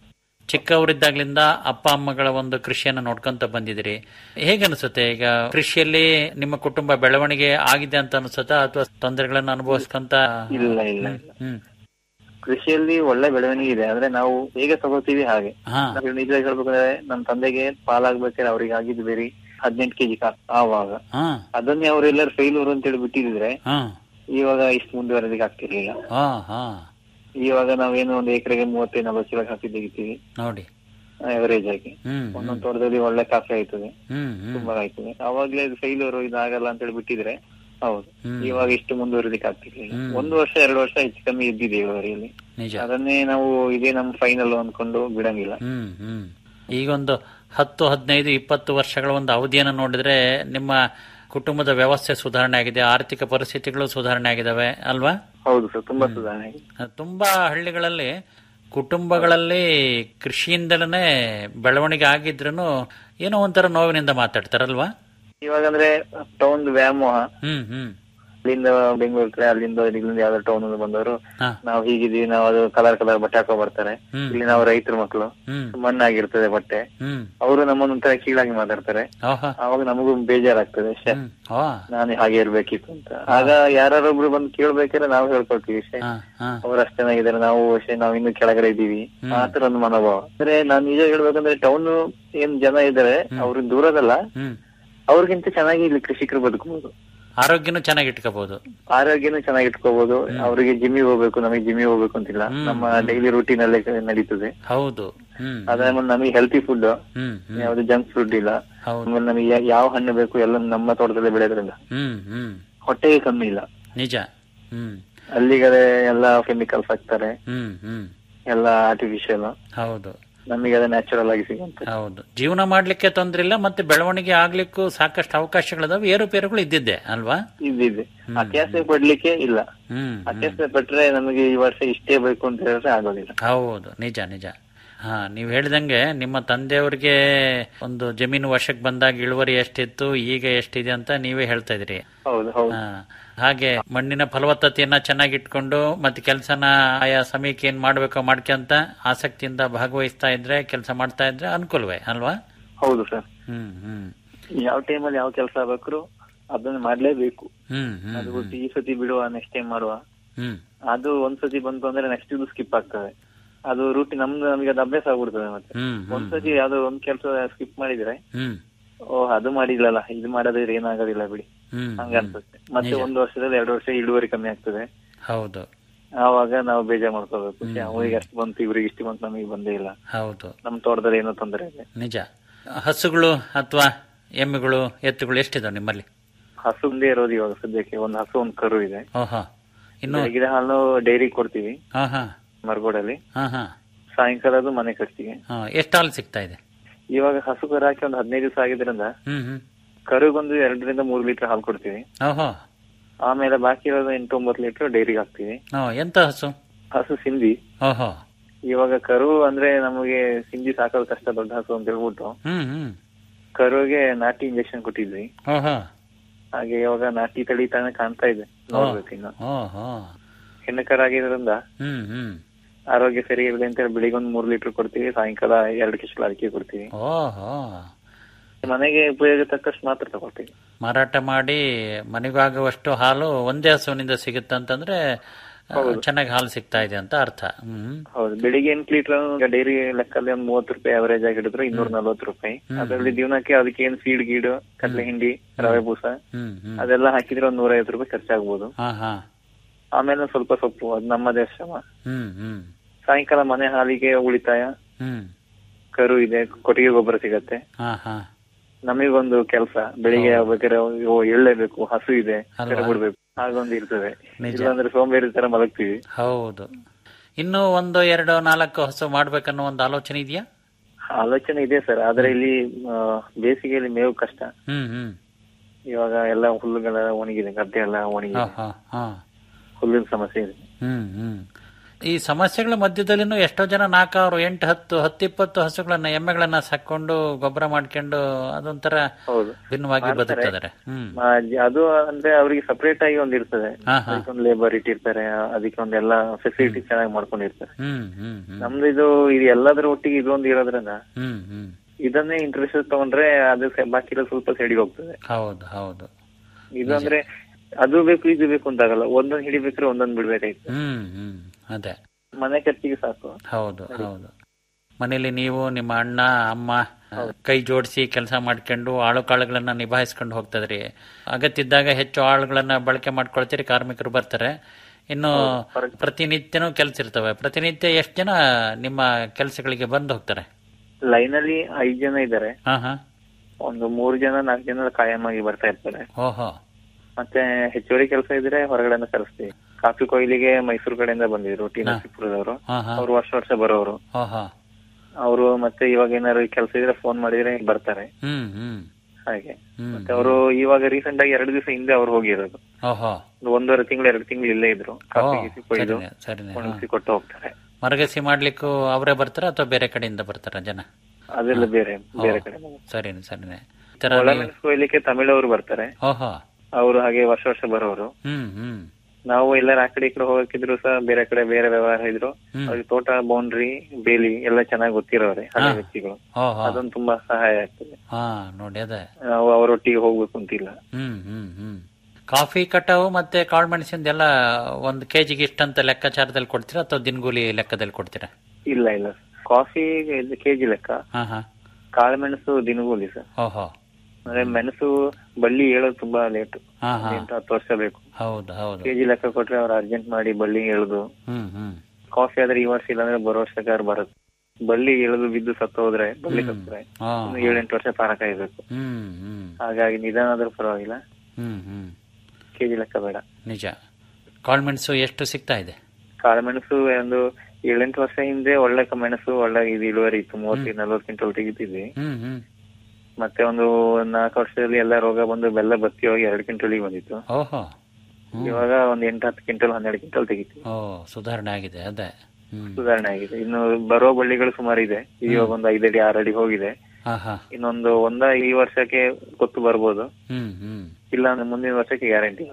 ಚಿಕ್ಕವರಿದ್ದಾಗ್ಲಿಂದ ಅಪ್ಪ ಅಮ್ಮಗಳ ಒಂದು ಕೃಷಿಯನ್ನು ನೋಡ್ಕೊಂತ ಬಂದಿದ್ದೀರಿ ಹೇಗನ್ಸುತ್ತೆ ಈಗ ಕೃಷಿಯಲ್ಲಿ ನಿಮ್ಮ ಕುಟುಂಬ ಬೆಳವಣಿಗೆ ಆಗಿದೆ ಅಂತ ಅನ್ಸುತ್ತಾ ಅಥವಾ ತೊಂದರೆಗಳನ್ನು ಅನುಭವಿಸ್ಕೊಂತ ಇಲ್ಲ ಇಲ್ಲ ಹ್ಮ್ ಕೃಷಿಯಲ್ಲಿ ಒಳ್ಳೆ ಬೆಳವಣಿಗೆ ಇದೆ ಆದ್ರೆ ನಾವು ಹೇಗೆ ತಗೋತೀವಿ ಹಾಗೆ ಹಾ ನಾವು ನಿಜ ಹೇಳ್ಬೇಕಂದ್ರೆ ನಮ್ಮ ತಂದೆಗೆ ಪಾಲಾಗ್ಬೇಕಾದ್ರೆ ಅವ್ರಿಗೆ ಆಗಿದ್ದು ಬೇರೆ ಹದಿನೆಂಟು ಕೆಜಿ ಆವಾಗ ಹಾ ಅದನ್ನೇ ಅವರೆಲ್ಲರೂ ಫೇಲ್ಯೂರ್ ಅಂತ ಹೇಳಿ ಬಿಟ್ಟಿದ್ರೆ ಹಾ ಇವಾಗ ಇಷ್ಟು ಮುಂದುವರೆದಿಕ್ಕೆ ಆಗ್ತಿರ್ಲಿಲ್ಲ ಹಾ ಹಾ ಇವಾಗ ನಾವೇನು ಒಂದು ಎಕರೆಗೆ ಮೂವತ್ತೈದು ನಲವತ್ತು ಚೀಲ ಕಾಫಿ ತೆಗಿತೀವಿ ನೋಡಿ ಅವರೇಜ್ ಆಗಿ ಹ್ಮ್ ಒಂದೊಂದು ತೋಟದಲ್ಲಿ ಒಳ್ಳೆ ಕಾಫಿ ಆಯ್ತದೆ ಹ್ಮ್ ಹ್ಮ್ ತುಂಬಾ ಆಯ್ತದೆ ಅವಾಗ್ಲೇ ಫೇಲ್ಯೂರ್ ಇದಾಗಲ್ಲ ಅಂತ ಹೇಳಿ ಬಿಟ್ಟಿದ್ರೆ ಹೌದು ಹ್ಮ್. ಇವಾಗ ಇಷ್ಟು ಮುಂದುವರೆದಿಕ್ಕೆ ಆಗ್ತಿರ್ಲಿಲ್ಲ ಹ್ಮ್. ಒಂದು ವರ್ಷ ಎರಡು ವರ್ಷ ಹೆಚ್ಚು ಕಮ್ಮಿ ಇದ್ದಿದೆ ಇಳುವರಿಯಲ್ಲಿ ನಿಜ ಅದನ್ನೇ ನಾವು ಇದೇ ನಮ್ ಫೈನಲ್ ಅನ್ಕೊಂಡು ಬಿಡಂಗಿಲ್ಲ ಹ್ಮ್ ಹ್ಮ್ ಈಗೊಂದು ಹತ್ತು ಹದಿನೈದು ಇಪ್ಪತ್ತು ವರ್ಷಗಳ ಒಂದು ಅವಧಿಯನ್ನು ನೋಡಿದ್ರೆ ನಿಮ್ಮ ಕುಟುಂಬದ ವ್ಯವಸ್ಥೆ ಸುಧಾರಣೆ ಆಗಿದೆ ಆರ್ಥಿಕ ಪರಿಸ್ಥಿತಿಗಳು ಸುಧಾರಣೆ ಆಗಿದಾವೆ ಅಲ್ವಾ ಹೌದು ಸರ್ ತುಂಬಾ ಸುಧಾರಣೆ ಆಗಿದೆ. ತುಂಬಾ ಹಳ್ಳಿಗಳಲ್ಲಿ ಕುಟುಂಬಗಳಲ್ಲಿ ಕೃಷಿಯಿಂದಲೇ ಬೆಳವಣಿಗೆ ಆಗಿದ್ರೂ ಏನೋ ಒಂಥರ ನೋವಿನಿಂದ ಮಾತಾಡ್ತಾರಲ್ವಾ ಇವಾಗ ಅಂದ್ರೆ ಟೌನ್ ವ್ಯಾಮೋಹ ಹ್ಮ್ ಹ್ಮ್ ಅಲ್ಲಿಂದ ಬೆಂಗಳೂರು ಕಡೆ ಅಲ್ಲಿಂದ ಇಲ್ಲಿಂದ ಯಾವ್ದೋ ಟೌನ್ ಬಂದವರು ಹಾ ನಾವು ಹೀಗಿದೀವಿ ನಾವು ಅದು ಕಲರ್ ಕಲರ್ ಬಟ್ಟೆ ಹಾಕೋ ಬರ್ತಾರೆ ಹ್ಮ್ ಇಲ್ಲಿ ನಾವು ರೈತರ ಮಕ್ಕಳು ಹ್ಮ್ ಮಣ್ಣಾಗಿರ್ತದೆ ಬಟ್ಟೆ ಹ್ಮ್ ಅವರು ನಮ್ಮನ್ನೊಂಥರ ಕೀಳಾಗಿ ಮಾತಾಡ್ತಾರೆ ಓಹೋ ಅವಾಗ ನಮಗೂ ಬೇಜಾರಾಗ್ತದೆ ಶ್ಶೆ, ಹ್ಮ್ ಓ ನಾನು ಹಾಗೆ ಇರ್ಬೇಕಿತ್ತು ಅಂತ ಆಗ ಯಾರೊಬ್ರು ಬಂದು ಕೇಳ್ಬೇಕಾದ್ರೆ ನಾವು ಹೇಳ್ಕೊಳ್ತೀವಿ ಶ್ಶೆ, ಹಾ ಹಾ ಅವ್ರು ಅಷ್ಟ್ ಚೆನ್ನಾಗಿದ್ದಾರೆ ನಾವು ಶ್ಶೆ, ನಾವು ಇನ್ನು ಕೆಳಗಡೆ ಇದ್ದೀವಿ ಹ್ಮ್. ಆತರ ಒಂದು ಮನೋಭಾವ ಅಂದ್ರೆ ನಾನ್ ನಿಜ ಹೇಳ್ಬೇಕಂದ್ರೆ ಟೌನ್ ಏನ್ ಜನ ಇದ್ದಾರೆ ಅವ್ರ ದೂರದಲ್ಲ ಹ್ಮ್ ಅವ್ರಿಗಿಂತ ಚೆನ್ನಾಗಿ ಇಲ್ಲಿ ಕೃಷಿಕರು ಬದುಕಬಹುದು ಆರೋಗ್ಯನೂ ಚೆನ್ನಾಗಿ ಇಟ್ಕೋಬಹುದು ಆರೋಗ್ಯನೂ ಚೆನ್ನಾಗಿ ಇಟ್ಕೋಬಹುದು ಅವರಿಗೆ ಜಿಮ್ಮಿಗೆ ಹೋಗ್ಬೇಕು ನಮಗೆ ಜಿಮ್ಮಿಗೆ ಹೋಗ್ಬೇಕು ಅಂತಿಲ್ಲ ಹ್ಮ್. ನಮ್ಮ ಡೈಲಿ ರೂಟೀನ್ ಅಲ್ಲೇ ನಡೀತದೆ ಹೌದು ಹ್ಮ್ ಅದ್ರ ನಮಗೆ ಹೆಲ್ತಿ ಫುಡ್ ಹ್ಮ್ ಹ್ಮ್ ಯಾವ್ದು ಜಂಕ್ ಫುಡ್ ಇಲ್ಲ ಹೌದು ಆಮೇಲೆ ನಮಗೆ ಯಾ- ಯಾವ ಹಣ್ಣು ಬೇಕು ಎಲ್ಲ ನಮ್ಮ ತೋಟದಲ್ಲೇ ಬೆಳೆಯೋದ್ರಿಂದ ಹ್ಮ್ ಹ್ಮ್ ಹೊಟ್ಟೆಗೆ ಕಮ್ಮಿ ಇಲ್ಲ ನಿಜ ಹ್ಮ್ ಅಲ್ಲಿಗದೆ ಎಲ್ಲ ಕೆಮಿಕಲ್ಸ್ ಹಾಕ್ತಾರೆ ಹ್ಮ್ ಹ್ಮ್ ಎಲ್ಲ ಆರ್ಟಿಫಿಷಿಯಲ್ ಹೌದು ನಮಗೆ ಅದು ನ್ಯಾಚುರಲ್ ಆಗಿ ಸಿಗುವಂತ ಹೌದು ಜೀವನ ಮಾಡ್ಲಿಕ್ಕೆ ತೊಂದ್ರೆ ಇಲ್ಲ ಮತ್ತೆ ಬೆಳವಣಿಗೆ ಆಗ್ಲಿಕ್ಕೂ ಸಾಕಷ್ಟು ಅವಕಾಶಗಳಿದಾವೆ ಏರುಪೇರುಗಳು ಇದ್ದಿದ್ದೆ ಅಲ್ವಾ ಇದಿದೆ ಅತ್ಯಾಸೆ ಪಡ್ಲಿಕ್ಕೆ ಇಲ್ಲ ಹ್ಮ್ ಹ್ಮ್. ಅತ್ಯಾಸೆ ಪಟ್ರೆ ನಮಗೆ ಈ ವರ್ಷ ಇಷ್ಟೇ ಬೇಕು ಅಂತ ಹೇಳಿದ್ರೆ ಆಗೋದಿಲ್ಲ ಹೌದು ನಿಜ ನಿಜ ಹಾ ನೀವು ಹೇಳಿದಂಗೆ ನಿಮ್ಮ ತಂದೆಯವ್ರಿಗೆ ಒಂದು ಜಮೀನು ವಶಕ್ಕೆ ಬಂದಾಗ ಇಳುವರಿ ಎಷ್ಟಿತ್ತು ಈಗ ಎಷ್ಟಿದೆ ಅಂತ ನೀವೇ ಹೇಳ್ತಾ ಇದ್ರಿ ಹೌದು ಹೌದು ಹಾ. ಹಾಗೆ ಮಣ್ಣಿನ ಫಲವತ್ತತೆಯನ್ನ ಚೆನ್ನಾಗಿಟ್ಕೊಂಡು ಮತ್ತೆ ಕೆಲಸನ ಆಯಾ ಸಮಯಕ್ಕೆ ಏನ್ ಮಾಡ್ಬೇಕೋ ಮಾಡ್ಕೊಂತ ಆಸಕ್ತಿಯಿಂದ ಭಾಗವಹಿಸ್ತಾ ಇದ್ರೆ ಕೆಲಸ ಮಾಡ್ತಾ ಇದ್ರೆ ಅನುಕೂಲವೇ ಅಲ್ವಾ ಹೌದು ಸರ್ ಹ್ಮ್ ಹ್ಮ್ ಯಾವ ಟೈಮಲ್ಲಿ ಯಾವ ಕೆಲಸ ಬೇಕಾದ್ರು ಅದನ್ನ ಮಾಡ್ಲೇಬೇಕು ಹ್ಮ್ ಅದು ಹ್ಮ್ ಬಿಟ್ಟು ಈ ಸತಿ ಬಿಡುವ ನೆಕ್ಸ್ಟ್ ಟೈಮ್ ಮಾಡುವ ಹ್ಮ್ ಅದು ಒಂದ್ ಸತಿ ಬಂತು ಅಂದ್ರೆ ನೆಕ್ಸ್ಟ್ ಇದು ಸ್ಕಿಪ್ ಆಗ್ತದೆ ಅದು ರೂಟಿ ನಮ್ದು ನಮಗೆ ಅದು ಅಭ್ಯಾಸ ಆಗ್ಬಿಡ್ತದೆ ಮತ್ತೆ ಹ್ಮ್ ಒಂದ್ ಹ್ಮ್ ಸತಿ ಯಾವ್ದೋ ಒಂದ್ ಕೆಲಸ ಸ್ಕಿಪ್ ಮಾಡಿದ್ರೆ ಹ್ಮ್ ಓ ಅದು ಮಾಡಿಲ್ಲಲ್ಲ ಇದು ಮಾಡೋದ್ರೆ ಏನಾಗೋದಿಲ್ಲ ಬಿಡಿ ಹ್ಮ್ ಹಂಗ ಹ್ಮ್. ಅನ್ಸುತ್ತೆ ಮತ್ತೆ ನಿಜ. ಒಂದು ವರ್ಷದಲ್ಲಿ ಎರಡು ವರ್ಷ ಇಳುವರಿ ಕಮ್ಮಿ ಆಗ್ತದೆ ಹೌದು ಆವಾಗ ನಾವು ಬೇಜಾರ್ ಮಾಡ್ಕೋಬೇಕು ಹ್ಮ್. ಅವರಿಗೆ ಅಷ್ಟು ಬಂತು ಇವ್ರಿಗೆ ಇಷ್ಟು ಬಂತು ನಮಗೆ ಬಂದೇ ಇಲ್ಲ ಹೌದು ನಮ್ ತೋಟದಲ್ಲಿ ಏನೋ ತೊಂದರೆ ಇದೆ ನಿಜ ಹಸುಗಳು ಅಥವಾ ಎಮ್ಮೆಗಳು ಎತ್ತುಗಳು ಎಷ್ಟಿದಾವೆ ನಿಮ್ಮಲ್ಲಿ ಹಸು ಒಂದೇ ಇರೋದು ಇವಾಗ ಸದ್ಯಕ್ಕೆ ಒಂದು ಹಸು ಒಂದು ಕರು ಇದೆ ಓಹೋ ಇನ್ನು ಬೆಳಗಿನ ಹಾಲು ಡೈರಿ ಕೊಡ್ತೀವಿ ಹಾ ಹಾ ಮರಗೋಡಲ್ಲಿ ಹಾ ಹಾ ಸಾಯಂಕಾಲ ಅದು ಮನೆ ಕಟ್ತೀವಿ ಹಾ ಎಷ್ಟು ಹಾಲು ಸಿಗ್ತಾ ಇದೆ ಇವಾಗ ಹಸು ಕರು ಹಾಕಿ ಒಂದು ಹದಿನೈದು ದಿವಸ ಆಗಿದ್ರಿಂದ ಹ್ಮ್ ಹ್ಮ್ ಕರುಗೊಂದು ಎರಡರಿಂದ ಮೂರು ಲೀಟರ್ ಹಾಲು ಕೊಡ್ತೀವಿ ಓಹೋ ಆಮೇಲೆ ಬಾಕಿ ಇರೋದು ಎಂಟು ಒಂಬತ್ತು ಲೀಟರ್ ಡೈರಿಗೆ ಹಾಕ್ತೀವಿ ಹಾ ಎಂತ ಹಸು ಹಸು ಸಿಂಧಿ ಓಹೋ ಇವಾಗ ಕರು ಅಂದ್ರೆ ನಮಗೆ ಸಿಂಧಿ ಸಾಕೋದು ಕಷ್ಟ ದೊಡ್ಡ ಹಸು ಅಂತ ಹೇಳ್ಬಿಟ್ಟು ಹ್ಮ್ ಹ್ಮ್ ಕರುಗೆ ನಾಟಿ ಇಂಜೆಕ್ಷನ್ ಕೊಟ್ಟಿದ್ವಿ ಓಹೋ ಹಾಗೆ ಇವಾಗ ನಾಟಿ ತಳಿ ತಾನೇ ಕಾಣ್ತಾ ಇದೆ ನೋಡ್ಬೇಕು ಇನ್ನು ಓಹೋ ಹೆಣ್ಣು ಕರು ಆಗಿದ್ರಿಂದ ಹ್ಮ್ ಹ್ಮ್ ಆರೋಗ್ಯ ಸರಿ ಇರಲಿ ಅಂತ ಹೇಳಿ ಬೆಳಿಗ್ಗೆ ಒಂದ್ ಮೂರ್ ಲೀಟರ್ ಕೊಡ್ತೀವಿ ಸಾಯಂಕಾಲ ಎರಡು ಕಿಶಲ್ ಅಡಿಕೆ ಕೊಡ್ತೀವಿ ಓಹೋ ಮನೆಗೆ ಉಪಯೋಗ ತಕ್ಕಷ್ಟು ಮಾತ್ರ ತಗೊಳ್ತೀವಿ ಮಾರಾಟ ಮಾಡಿ ಮನೆಗಾಗುವಷ್ಟು ಹಾಲು ಒಂದೇ ಹಸುವಿನಿಂದ ಸಿಗುತ್ತಂತಂದ್ರೆ ಆ, ಚೆನ್ನಾಗಿ ಹಾಲು ಸಿಗ್ತಾ ಇದೆ ಅಂತ ಅರ್ಥ ಹ್ಮ್ ಹೌದು ಬೆಳಿಗ್ಗೆ ಎಂಟು ಲೀಟರ್ ಡೈರಿ ಲೆಕ್ಕಲ್ಲಿ ಒಂದ್ ಮೂವತ್ತು ರೂಪಾಯಿ ಅವರೇಜ್ ಆಗಿ ಹಿಡಿದ್ರೆ ಇನ್ನೂರ ನಲ್ವತ್ತು ರೂಪಾಯಿ ಅದರಲ್ಲಿ ದಿನಕ್ಕೆ ಅದಕ್ಕೆ ಏನ್ ಫೀಡ್ ಗೀಡು ಕಡ್ಲೆ ಹಿಂಡಿ ರವೆ ಬೂಸ ಹ್ಮ್ ಹ್ಮ್ ಅದೆಲ್ಲ ಹಾಕಿದ್ರೆ ಒಂದ್ ನೂರ ಐವತ್ತು ರೂಪಾಯಿ ಖರ್ಚಾಗ್ಬೋದು ಹಾ ಹಾ ಆಮೇಲೆ ಸ್ವಲ್ಪ ಸೊಪ್ಪು ಅದು ನಮ್ಮದೇ ಶ್ರಮ ಹ್ಮ್ ಹ್ಮ್ ಸಾಯಂಕಾಲ ಮನೆ ಹಾಲಿಗೆ ಉಳಿತಾಯ ಹ್ಮ್ ಕರು ಇದೆ ಕೊಟ್ಟಿಗೆ ಗೊಬ್ಬರ ಸಿಗತ್ತೆ ಹಾ ಹಾ ನಮಗೊಂದು ಕೆಲಸ ಬೆಳಿಗ್ಗೆ ಬೇಕಾದ್ರೆ ಓ ಎಳ್ಳೇಬೇಕು ಹಸು ಇದೆ ಅಲ್ವಾ? ಕರೆ ಬಿಡ್ಬೇಕು ಹಾಗೊಂದು ಇರ್ತದೆ ನಿಜ. ಇಲ್ಲಾಂದ್ರೆ ಸೋಂಬೇರಿ ತರ ಮಲಗ್ತೀವಿ ಹೌದು ಇನ್ನು ಒಂದು ಎರಡು ನಾಲ್ಕು ಹಸು ಮಾಡ್ಬೇಕನ್ನೋ ಒಂದು ಆಲೋಚನೆ ಇದೆಯಾ ಆಲೋಚನೆ ಇದೆ ಸರ್ ಆದ್ರೆ ಇಲ್ಲಿ ಆ, ಬೇಸಿಗೆಯಲ್ಲಿ ಮೇವು ಕಷ್ಟ ಹ್ಮ್ ಹ್ಮ್ ಇವಾಗ ಎಲ್ಲ ಹುಲ್ಲುಗಳ ಒಣಗಿದೆ ಗದ್ದೆ ಎಲ್ಲ ಹಾ ಒಣಗಿದೆ ಹಾ ಹಾ ಹುಲ್ಲಿನ ಸಮಸ್ಯೆ ಇದೆ ಹ್ಮ್ ಹ್ಮ್ ಈ ಸಮಸ್ಯೆಗಳ ಮಧ್ಯದಲ್ಲಿನೂ ಎಷ್ಟೋ ಜನ ನಾಲ್ಕಾರು ಎಂಟು ಹತ್ತು ಹತ್ತಿಪ್ಪತ್ತು ಹಸುಗಳನ್ನ ಎಮ್ಮೆಗಳನ್ನ ಸಾಕೊಂಡು ಗೊಬ್ಬರ ಮಾಡ್ಕೊಂಡು ಅದೊಂಥರ ಹೌದು ಭಿನ್ನವಾಗಿ ಬದುಕ್ತಿದ್ದಾರೆ ಹ್ಮ್ ಆ, ಜ- ಅದು ಅಂದ್ರೆ ಅವ್ರಿಗೆ ಸಪರೇಟ್ ಆಗಿ ಒಂದ್ ಇರ್ತದೆ ಹಾ ಹಾ ಅದಕ್ಕೊಂದು ಲೇಬರ್ ಇಟ್ಟಿರ್ತಾರೆ ಅದಕ್ಕೆ ಒಂದೆಲ್ಲ ಫೆಸಿಲಿಟಿ ಚೆನ್ನಾಗಿ ಮಾಡ್ಕೊಂಡಿರ್ತಾರೆ ಹ್ಮ್ ಹ್ಮ್ ಹ್ಮ್ ನಮ್ದು ಇದು ಇದು ಎಲ್ಲದರ ಒಟ್ಟಿಗೆ ಇದೊಂದು ಇರೋದ್ರಿಂದ ಹ್ಮ್ ಹ್ಮ್ ಇದನ್ನೇ ಇಂಟ್ರೆಸ್ಟ್ ತಗೊಂಡ್ರೆ ಅದು ಸೆ- ಬಾಕಿ ಇರೋದು ಸ್ವಲ್ಪ ಸೈಡಿಗೆ ಹೋಗ್ತದೆ ಹೌದು ಹೌದು ಇದು ಅಂದ್ರೆ ಅದು ಬೇಕು ಇದು ಬೇಕು ಅಂತಾಗಲ್ಲ ಒಂದೊಂದ್ ಹಿಡಿಬೇಕಾದ್ರೆ ಒಂದೊಂದ್ ಬಿಡ್ಬೇಕಾಯ್ತು ಹ್ಮ್ ಹ್ಮ್ ಅದೇ ಮನೆ ಖರ್ಚಿಗೆ ಸಾಕು ಹೌದು ಹೌದು ಮನೇಲಿ ನೀವು ನಿಮ್ಮ ಅಣ್ಣ ಅಮ್ಮ ಕೈ ಜೋಡಿಸಿ ಕೆಲಸ ಮಾಡ್ಕೊಂಡು ಆಳು ಕಾಳುಗಳನ್ನ ನಿಭಾಯಿಸ್ಕೊಂಡು ಹೋಗ್ತದ್ರಿ ಅಗತ್ಯ ಇದ್ದಾಗ ಹೆಚ್ಚು ಆಳುಗಳನ್ನ ಬಳಕೆ ಮಾಡ್ಕೊಳ್ತೀರಿ ಕಾರ್ಮಿಕರು ಬರ್ತಾರೆ ಇನ್ನು ಪ್ರತಿನಿತ್ಯನೂ ಕೆಲಸ ಇರ್ತವೆ ಪ್ರತಿನಿತ್ಯ ಎಷ್ಟು ಜನ ನಿಮ್ಮ ಕೆಲಸಗಳಿಗೆ ಬಂದು ಹೋಗ್ತಾರೆ ಲೈನ್ ಅಲ್ಲಿ ಐದ್ ಜನ ಇದ್ದಾರೆ ಹಾ ಹಾ ಒಂದು ಮೂರು ಜನ ನಾಲ್ಕು ಜನ ಕಾಯಂ ಆಗಿ ಬರ್ತಾ ಇರ್ತಾರೆ ಓಹೋ ಮತ್ತೆ ಹೆಚ್ಚುವರಿ ಕೆಲಸ ಇದ್ರೆ ಹೊರಗಡೆಯಿಂದ ಕರೆಸ್ತೀವಿ ಕಾಫಿ ಕೊಯ್ಲಿಗೆ ಮೈಸೂರು ಕಡೆಯಿಂದ ಬಂದಿದ್ರು ಟಿ ನರಸೀಪುರದವರು ಹಾ ಹಾ ಅವ್ರು ವರ್ಷ ವರ್ಷ ಬರೋರು ಓಹೋ ಅವರು ಮತ್ತೆ ಇವಾಗ ಏನಾದ್ರು ಕೆಲಸ ಇದ್ರೆ ಫೋನ್ ಮಾಡಿದ್ರೆ ಬರ್ತಾರೆ ಹ್ಮ್ ಹ್ಮ್ ಹಾಗೆ ಹ್ಮ್ ಮತ್ತೆ ಅವರು ಇವಾಗ ರೀಸೆಂಟ್ ಆಗಿ ಎರಡು ದಿವಸ ಹಿಂದೆ ಅವ್ರು ಹೋಗಿರೋದು ಓಹೋ ಒಂದು ಒಂದೂವರೆ ತಿಂಗಳು ಎರಡು ತಿಂಗಳು ಇಲ್ಲೇ ಇದ್ರು ಓ ಕಾಫಿ ಗೀಸಿ ಕೊಯ್ದು ಸರಿನೆ ಸರಿನೆ ಹಾ. ಒಣಗಿಸಿ ಕೊಟ್ಟು ಹೋಗ್ತಾರೆ ಮರಗಸಿ ಮಾಡ್ಲಿಕ್ಕೂ ಅವರೇ ಬರ್ತಾರ ಅಥವಾ ಬೇರೆ ಕಡೆಯಿಂದ ಬರ್ತಾರ ಜನ ಅದೆಲ್ಲ ಬೇರೆ ಬೇರೆ ಕಡೆ ಸರಿನೆ ಸರಿನೆ ಈ ತರ ಒಳ ನೀವು- ಮೆಣಸು ಕೊಯ್ಲಿಕ್ಕೆ ತಮಿಳವರು ಬರ್ತಾರೆ ಓಹೋ ಅವರು ಹಾಗೆ ವರ್ಷ ವರ್ಷ ಬರೋರು ಹ್ಮ್ ಹ್ಮ್ ನಾವು ಎಲ್ಲರ ಆ ಕಡೆ ಈ ಕಡೆ ಹೋಗಕ್ಕಿದ್ರು ಸಹ ಬೇರೆ ಕಡೆ ಬೇರೆ ವ್ಯವಹಾರ ಇದ್ರು ಹ್ಮ್. ಅವ್ರಿಗೆ ತೋಟ ಬೌಂಡ್ರಿ ಬೇಲಿ ಎಲ್ಲ ಚೆನ್ನಾಗಿ ಗೊತ್ತಿರೋರೆ ಹಳೆ ಹಾ. ವ್ಯಕ್ತಿಗಳು ಓಹೋ ಅದೊಂದು ತುಂಬಾ ಸಹಾಯ ಆಗ್ತದೆ ಹಾ ನೋಡಿ ಅದೇ ನಾವು ಅವರೊಟ್ಟಿಗೆ ಹೋಗ್ಬೇಕು ಅಂತಿಲ್ಲ ಹ್ಮ್ ಹ್ಮ್ ಹ್ಮ್ ಕಾಫಿ ಕಟಾವು ಮತ್ತೆ ಕಾಳು ಮೆಣಸಿಂದೆಲ್ಲ ಒಂದು ಕೆಜಿಗೆ ಇಷ್ಟಂತ ಲೆಕ್ಕಾಚಾರದಲ್ಲಿ ಕೊಡ್ತೀರಾ ಅಥವಾ ದಿನಗೂಲಿ ಲೆಕ್ಕದಲ್ಲಿ ಕೊಡ್ತೀರಾ ಇಲ್ಲ ಇಲ್ಲ ಕಾಫಿ ಕೆಜಿ ಲೆಕ್ಕ ಹಾ ಹಾ ಕಾಳುಮೆಣಸು ದಿನಗೂಲಿ ಸರ್ ಓಹೋ ಅಂದ್ರೆ ಮೆಣಸು ಬಳ್ಳಿ ಏಳೋದು ತುಂಬಾ ಲೇಟ್ ಹಾ ಹಾ ಎಂಟು ಹತ್ತು ವರ್ಷ ಬೇಕು ಹೌದು ಹೌದು ಕೆಜಿ ಲೆಕ್ಕ ಕೊಟ್ರೆ ಅವ್ರು ಅರ್ಜೆಂಟ್ ಮಾಡಿ ಬಳ್ಳಿ ಎಳ್ದು ಹ್ಮ್ ಹ್ಮ್ ಕಾಫಿ ಆದ್ರೆ ಈ ವರ್ಷ ಇಲ್ಲಾಂದ್ರೆ ಬರೋ ವರ್ಷಕ್ಕಾದ್ರು ಬರುತ್ತೆ ಬಳ್ಳಿ ಎಳೆದು ಬಿದ್ದು ಸತ್ತು ಹೋದ್ರೆ ಬಳ್ಳಿ ಸತ್ತರೆ ಹಾ ಇನ್ನು ಏಳೆಂಟು ವರ್ಷ ಪಾರ ಕಾಯ್ಬೇಕು ಹ್ಮ್ ಹ್ಮ್ ಹಾಗಾಗಿ ನಿಧಾನ ಆದ್ರೂ ಪರವಾಗಿಲ್ಲ ಹ್ಮ್ ಹ್ಮ್ ಕೆಜಿ ಲೆಕ್ಕ ಬೇಡ ನಿಜ ಕಾಳು ಮೆಣಸು ಎಷ್ಟು ಸಿಗ್ತಾ ಇದೆ ಕಾಳುಮೆಣಸು ಒಂದು ಏಳೆಂಟು ವರ್ಷ ಹಿಂದೆ ಒಳ್ಳೆ ಕ- ಮೆಣಸು ಒಳ್ಳೆ ಇದು ಇಳುವರಿ ಇತ್ತು ಮೂವತ್ತು ನಲ್ವತ್ತು ಕ್ವಿಂಟಲ್ ತೆಗಿತಿದ್ವಿ ಹ್ಮ್ ಹ್ಮ್ ಮತ್ತೆ ಒಂದು ನಾಲ್ಕು ವರ್ಷದಲ್ಲಿ ಎಲ್ಲ ರೋಗ ಬಂದು ಬೆಲ್ಲ ಬತ್ತಿ ಹೋಗಿ ಎರಡು ಕ್ವಿಂಟಲ್ಗೆ ಬಂದಿತ್ತು ಓಹೋ ಹ್ಮ್. ಇವಾಗ ಒಂದ್ ಎಂಟು ಹತ್ತು ಕ್ವಿಂಟಲ್ ಹನ್ನೆರಡು ಕ್ವಿಂಟಲ್ ತೆಗಿತೀವಿ ಓ ಸುಧಾರಣೆ ಆಗಿದೆ ಅದೇ ಹ್ಮ್ ಸುಧಾರಣೆ ಆಗಿದೆ ಇನ್ನು ಬರೋ ಬಳ್ಳಿಗಳು ಸುಮಾರು ಇದೆ ಇವಾಗ ಒಂದು ಐದಡಿ ಆರಡಿ ಹೋಗಿದೆ ಹಾ ಹಾ ಇನ್ನೊಂದು ಒಂದ ಈ ವರ್ಷಕ್ಕೆ ಗೊತ್ತು ಬರ್ಬೋದು ಹ್ಮ್ ಹ್ಮ್ ಇಲ್ಲ ಅಂದ್ರೆ ಮುಂದಿನ ವರ್ಷಕ್ಕೆ ಗ್ಯಾರಂಟಿ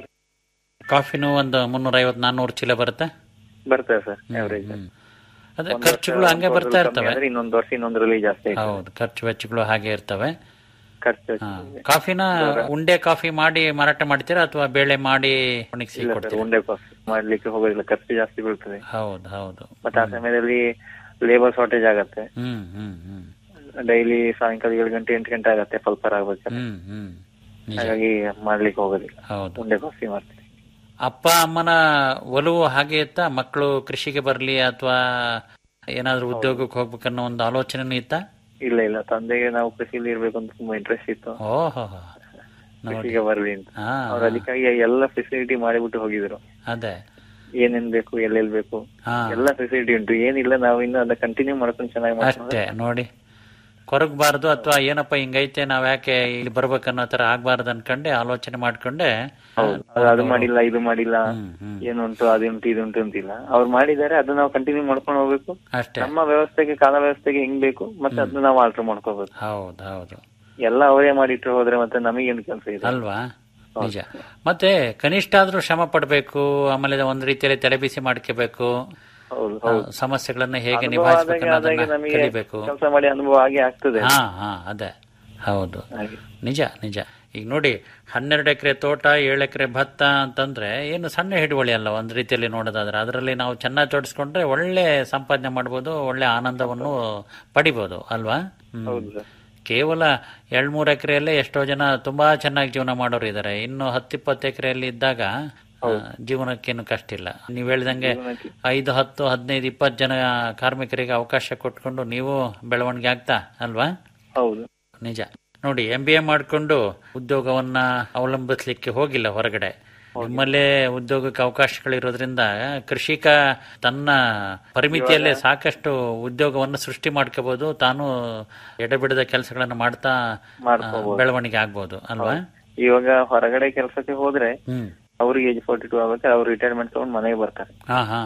ಕಾಫಿನೂ ಒಂದು ಮುನ್ನೂರ ಐವತ್ ನಾನ್ನೂರು ಚೀಲ ಬರುತ್ತೆ ಬರ್ತದೆ ಸರ್ ಅವರೇಜ್ ಹ್ಮ್. ಅದೇ ಖರ್ಚುಗಳು ಹಂಗೆ ಬರ್ತಾ ಇರ್ತವೆ ಇನ್ನೊಂದು ವರ್ಷ ಇನ್ನೊಂದ್ರಲ್ಲಿ ಜಾಸ್ತಿ ಆಯ್ತು ಹೌದು ಖರ್ಚು ವೆಚ್ಚಗಳು ಹಾಗೆ ಇರ್ತವೆ ಖರ್ಚು ಹಾ. ಕಾಫಿನ ಉಂಡೆ ಕಾಫಿ ಮಾಡಿ ಮಾರಾಟ ಮಾಡ್ತೀರಾ ಅಥವಾ ಬೇಳೆ ಮಾಡಿ ಒಣಗಿಸಿ ಇಲ್ಲ ಸರ್ ಕೊಡ್ತೀರಾ ಉಂಡೆ ಕಾಫಿ ಮಾಡ್ಲಿಕ್ಕೆ ಹೋಗೋದಿಲ್ಲ ಖರ್ಚು ಜಾಸ್ತಿ ಬೀಳ್ತದೆ ಹೌದು ಹೌದು ಮತ್ತೆ ಆ ಸಮಯದಲ್ಲಿ ಲೇಬರ್ ಶಾರ್ಟೇಜ್ ಆಗತ್ತೆ ಹ್ಮ್ ಹ್ಮ್ ಹ್ಮ್ ಡೈಲಿ ಸಾಯಂಕಾಲ ಏಳು ಗಂಟೆ ಎಂಟು ಗಂಟೆ ಆಗತ್ತೆ ಪಲ್ಪರ್ ಆಗ್ಬೇಕಾದ್ರೆ ಹ್ಮ್ ಹ್ಮ್ ನಿಜ ಹಾಗಾಗಿ ಮಾಡ್ಲಿಕ್ಕೆ ಹೋಗೋದಿಲ್ಲ ಹೌದು ಉಂಡೆ ಕಾಫಿ ಮಾಡ್ತೀವಿ ಅಪ್ಪ ಅಮ್ಮನ ಒಲವು ಹಾಗೆ ಇತ್ತ ಮಕ್ಕಳು ಕೃಷಿಗೆ ಬರ್ಲಿ ಅಥವಾ ಏನಾದ್ರೂ ಉದ್ಯೋಗಕ್ಕೆ ಹೋಗ್ಬೇಕನ್ನೋ ಒಂದು ಆಲೋಚನೆನೂ ಇತ್ತ ಇಲ್ಲ ಇಲ್ಲ ತಂದೆಗೆ ನಾವು ಕೃಷಿಲಿ ಇರ್ಬೇಕು ಅಂತ ತುಂಬಾ ಇಂಟ್ರೆಸ್ಟ್ ಇತ್ತು ಓಹೋ ನೋಡಿ ಕೃಷಿಗೆ ಬರ್ಲಿ ಅಂತ ಹಾ ಅವ್ರು ಅದಕ್ಕಾಗಿ ಎಲ್ಲ ಫೆಸಿಲಿಟಿ ಮಾಡಿಬಿಟ್ಟು ಹೋಗಿದ್ರು ಅದೇ ಏನೇನ್ ಬೇಕು ಎಲ್ಲೆಲ್ ಬೇಕು ಹಾ ಎಲ್ಲ ಫೆಸಿಲಿಟಿ ಉಂಟು ಏನಿಲ್ಲ ನಾವು ಇನ್ನು ಅದನ್ನ ಕಂಟಿನ್ಯೂ ಮಾಡ್ಕೊಂಡು ಚೆನ್ನಾಗಿ ಮಾಡ್ಕೊಂಡು ಅಷ್ಟೇ ನೋಡಿ ಕೊರಗಬಾರ್ದು ಅಥವಾ ಏನಪ್ಪ ಹಿಂಗೈತೆ ನಾವ್ ಯಾಕೆ ಇಲ್ಲಿ ಬರ್ಬೇಕನ್ನೋ ತರ ಆಗ್ಬಾರ್ದು ಅನ್ಕೊಂಡೆ ಆಲೋಚನೆ ಮಾಡ್ಕೊಂಡೆ ಹೌದು ಅದು- ಅದು ಮಾಡಿಲ್ಲ ಇದು ಮಾಡಿಲ್ಲ ಹ್ಮ್ ಹ್ಮ್ ಏನು ಉಂಟು ಅದುಂಟು ಇದು ಉಂಟು ಅಂತಿಲ್ಲ ಅವ್ರು ಮಾಡಿದ್ದಾರೆ ಅದನ್ನ ನಾವು ಕಂಟಿನ್ಯೂ ಮಾಡ್ಕೊಂಡು ಹೋಗ್ಬೇಕು ಅಷ್ಟೇ ನಮ್ಮ ವ್ಯವಸ್ಥೆಗೆ ಕಾಲ ವ್ಯವಸ್ಥೆಗೆ ಹೆಂಗ್ ಬೇಕು ಮತ್ತೆ ಅದನ್ನ ನಾವು ಆಲ್ಟರ್ ಮಾಡ್ಕೋಬೇಕು ಹೌದು ಹೌದು ಎಲ್ಲ ಅವರೇ ಮಾಡಿಟ್ಟು ಹೋದ್ರೆ ಮತ್ತೆ ನಮಗೇನು ಕೆಲಸ ಇದೆ ಅಲ್ವಾ ನಿಜ ಮತ್ತೆ ಕನಿಷ್ಠ ಆದ್ರೂ ಶ್ರಮ ಪಡ್ಬೇಕು ಆಮೇಲೆ ಒಂದ್ ರೀತಿಯಲ್ಲಿ ತಲೆಬಿಸಿ ಮಾಡ್ಕೋಬೇಕು ಹೌದು ಆ, ಹೌದು ಸಮಸ್ಯೆಗಳನ್ನ ಹೇಗೆ ಅನುಭವ ನಿಭಾಯಿಸ್ಬೇಕು ಆದಾಗೆ ಆದಾಗೆ ಅನ್ನೋದನ್ನ ನಮಗೆ ಕಲಿಬೇಕು ಕೆಲಸ ಮಾಡಿ ಅನುಭವ ಆಗಿ ಆಗ್ತದೆ ಹಾ ಹಾ ಅದೇ ಹೌದು ಹಾಗೆ ನಿಜ ನಿಜ ಈಗ ನೋಡಿ ಹನ್ನೆರಡು ಎಕರೆ ತೋಟ ಏಳು ಎಕರೆ ಭತ್ತ ಅಂತಂದ್ರೆ ಏನು ಸಣ್ಣ ಹಿಡುವಳಿ ಅಲ್ಲ ಒಂದ್ ರೀತಿಯಲ್ಲಿ ನೋಡೋದಾದ್ರೆ ಅದರಲ್ಲಿ ನಾವು ಚೆನ್ನಾಗಿ ಜೋಡಿಸ್ಕೊಂಡ್ರೆ ಒಳ್ಳೆ ಸಂಪಾದನೆ ಮಾಡ್ಬೋದು ಒಳ್ಳೆ ಆನಂದವನ್ನು ಪಡಿಬೋದು ಅಲ್ವಾ ಹ್ಮ್. ಹೌದು ಸರ್ ಕೇವಲ ಎರಡ್ ಮೂರು ಎಕರೆಯಲ್ಲೇ ಎಷ್ಟೋ ಜನ ತುಂಬಾ ಚೆನ್ನಾಗಿ ಜೀವನ ಮಾಡೋರು ಇದ್ದಾರೆ ಇನ್ನು ಹತ್ತಿಪ್ಪತ್ತು ಎಕರೆಯಲ್ಲಿ ಇದ್ದಾಗ ಆ, ಜೀವನಕ್ಕೇನು ಕಷ್ಟ ಇಲ್ಲ ನೀವ್ ಹೇಳ್ದಂಗೆ ಐದು ಹತ್ತು ಹದಿನೈದು ಇಪ್ಪತ್ತು ಜನ ಕಾರ್ಮಿಕರಿಗೆ ಅವಕಾಶ ಕೊಟ್ಕೊಂಡು ನೀವು ಬೆಳವಣಿಗೆ ಆಗ್ತಾ ಅಲ್ವಾ ಹೌದು ನಿಜ ನೋಡಿ ಎಂ ಬಿ ಎ ಮಾಡಿಕೊಂಡು ಉದ್ಯೋಗವನ್ನ ಅವಲಂಬಿಸ್ಲಿಕ್ಕೆ ಹೋಗಿಲ್ಲ ಹೊರಗಡೆ ನಿಮ್ಮಲ್ಲೇ ಉದ್ಯೋಗಕ್ಕೆ ಅವಕಾಶಗಳಿರೋದ್ರಿಂದ ಕೃಷಿಕ ತನ್ನ ಪರಿಮಿತಿಯಲ್ಲೇ ಸಾಕಷ್ಟು ಉದ್ಯೋಗವನ್ನು ಸೃಷ್ಟಿ ಮಾಡ್ಕೋಬಹುದು ತಾನು ಎಡೆಬಿಡದ ಕೆಲಸಗಳನ್ನು ಮಾಡ್ತಾ ಆ, ಮಾಡ್ಕೋಬಹುದು ಬೆಳವಣಿಗೆ ಆಗ್ಬೋದು ಅಲ್ವಾ ಇವಾಗ ಹೊರಗಡೆ ಕೆಲಸಕ್ಕೆ ಹೋದ್ರೆ ಹ್ಮ್ ಅವ್ರಿಗೆ ಏಜ್ ಫೋರ್ಟಿ ಟೂ ಆಗುತ್ತೆ ಅವ್ರು ರಿಟೈರ್ಮೆಂಟ್ ತಗೊಂಡು ಮನೆಗೆ ಬರ್ತಾರೆ ಹಾ ಹಾ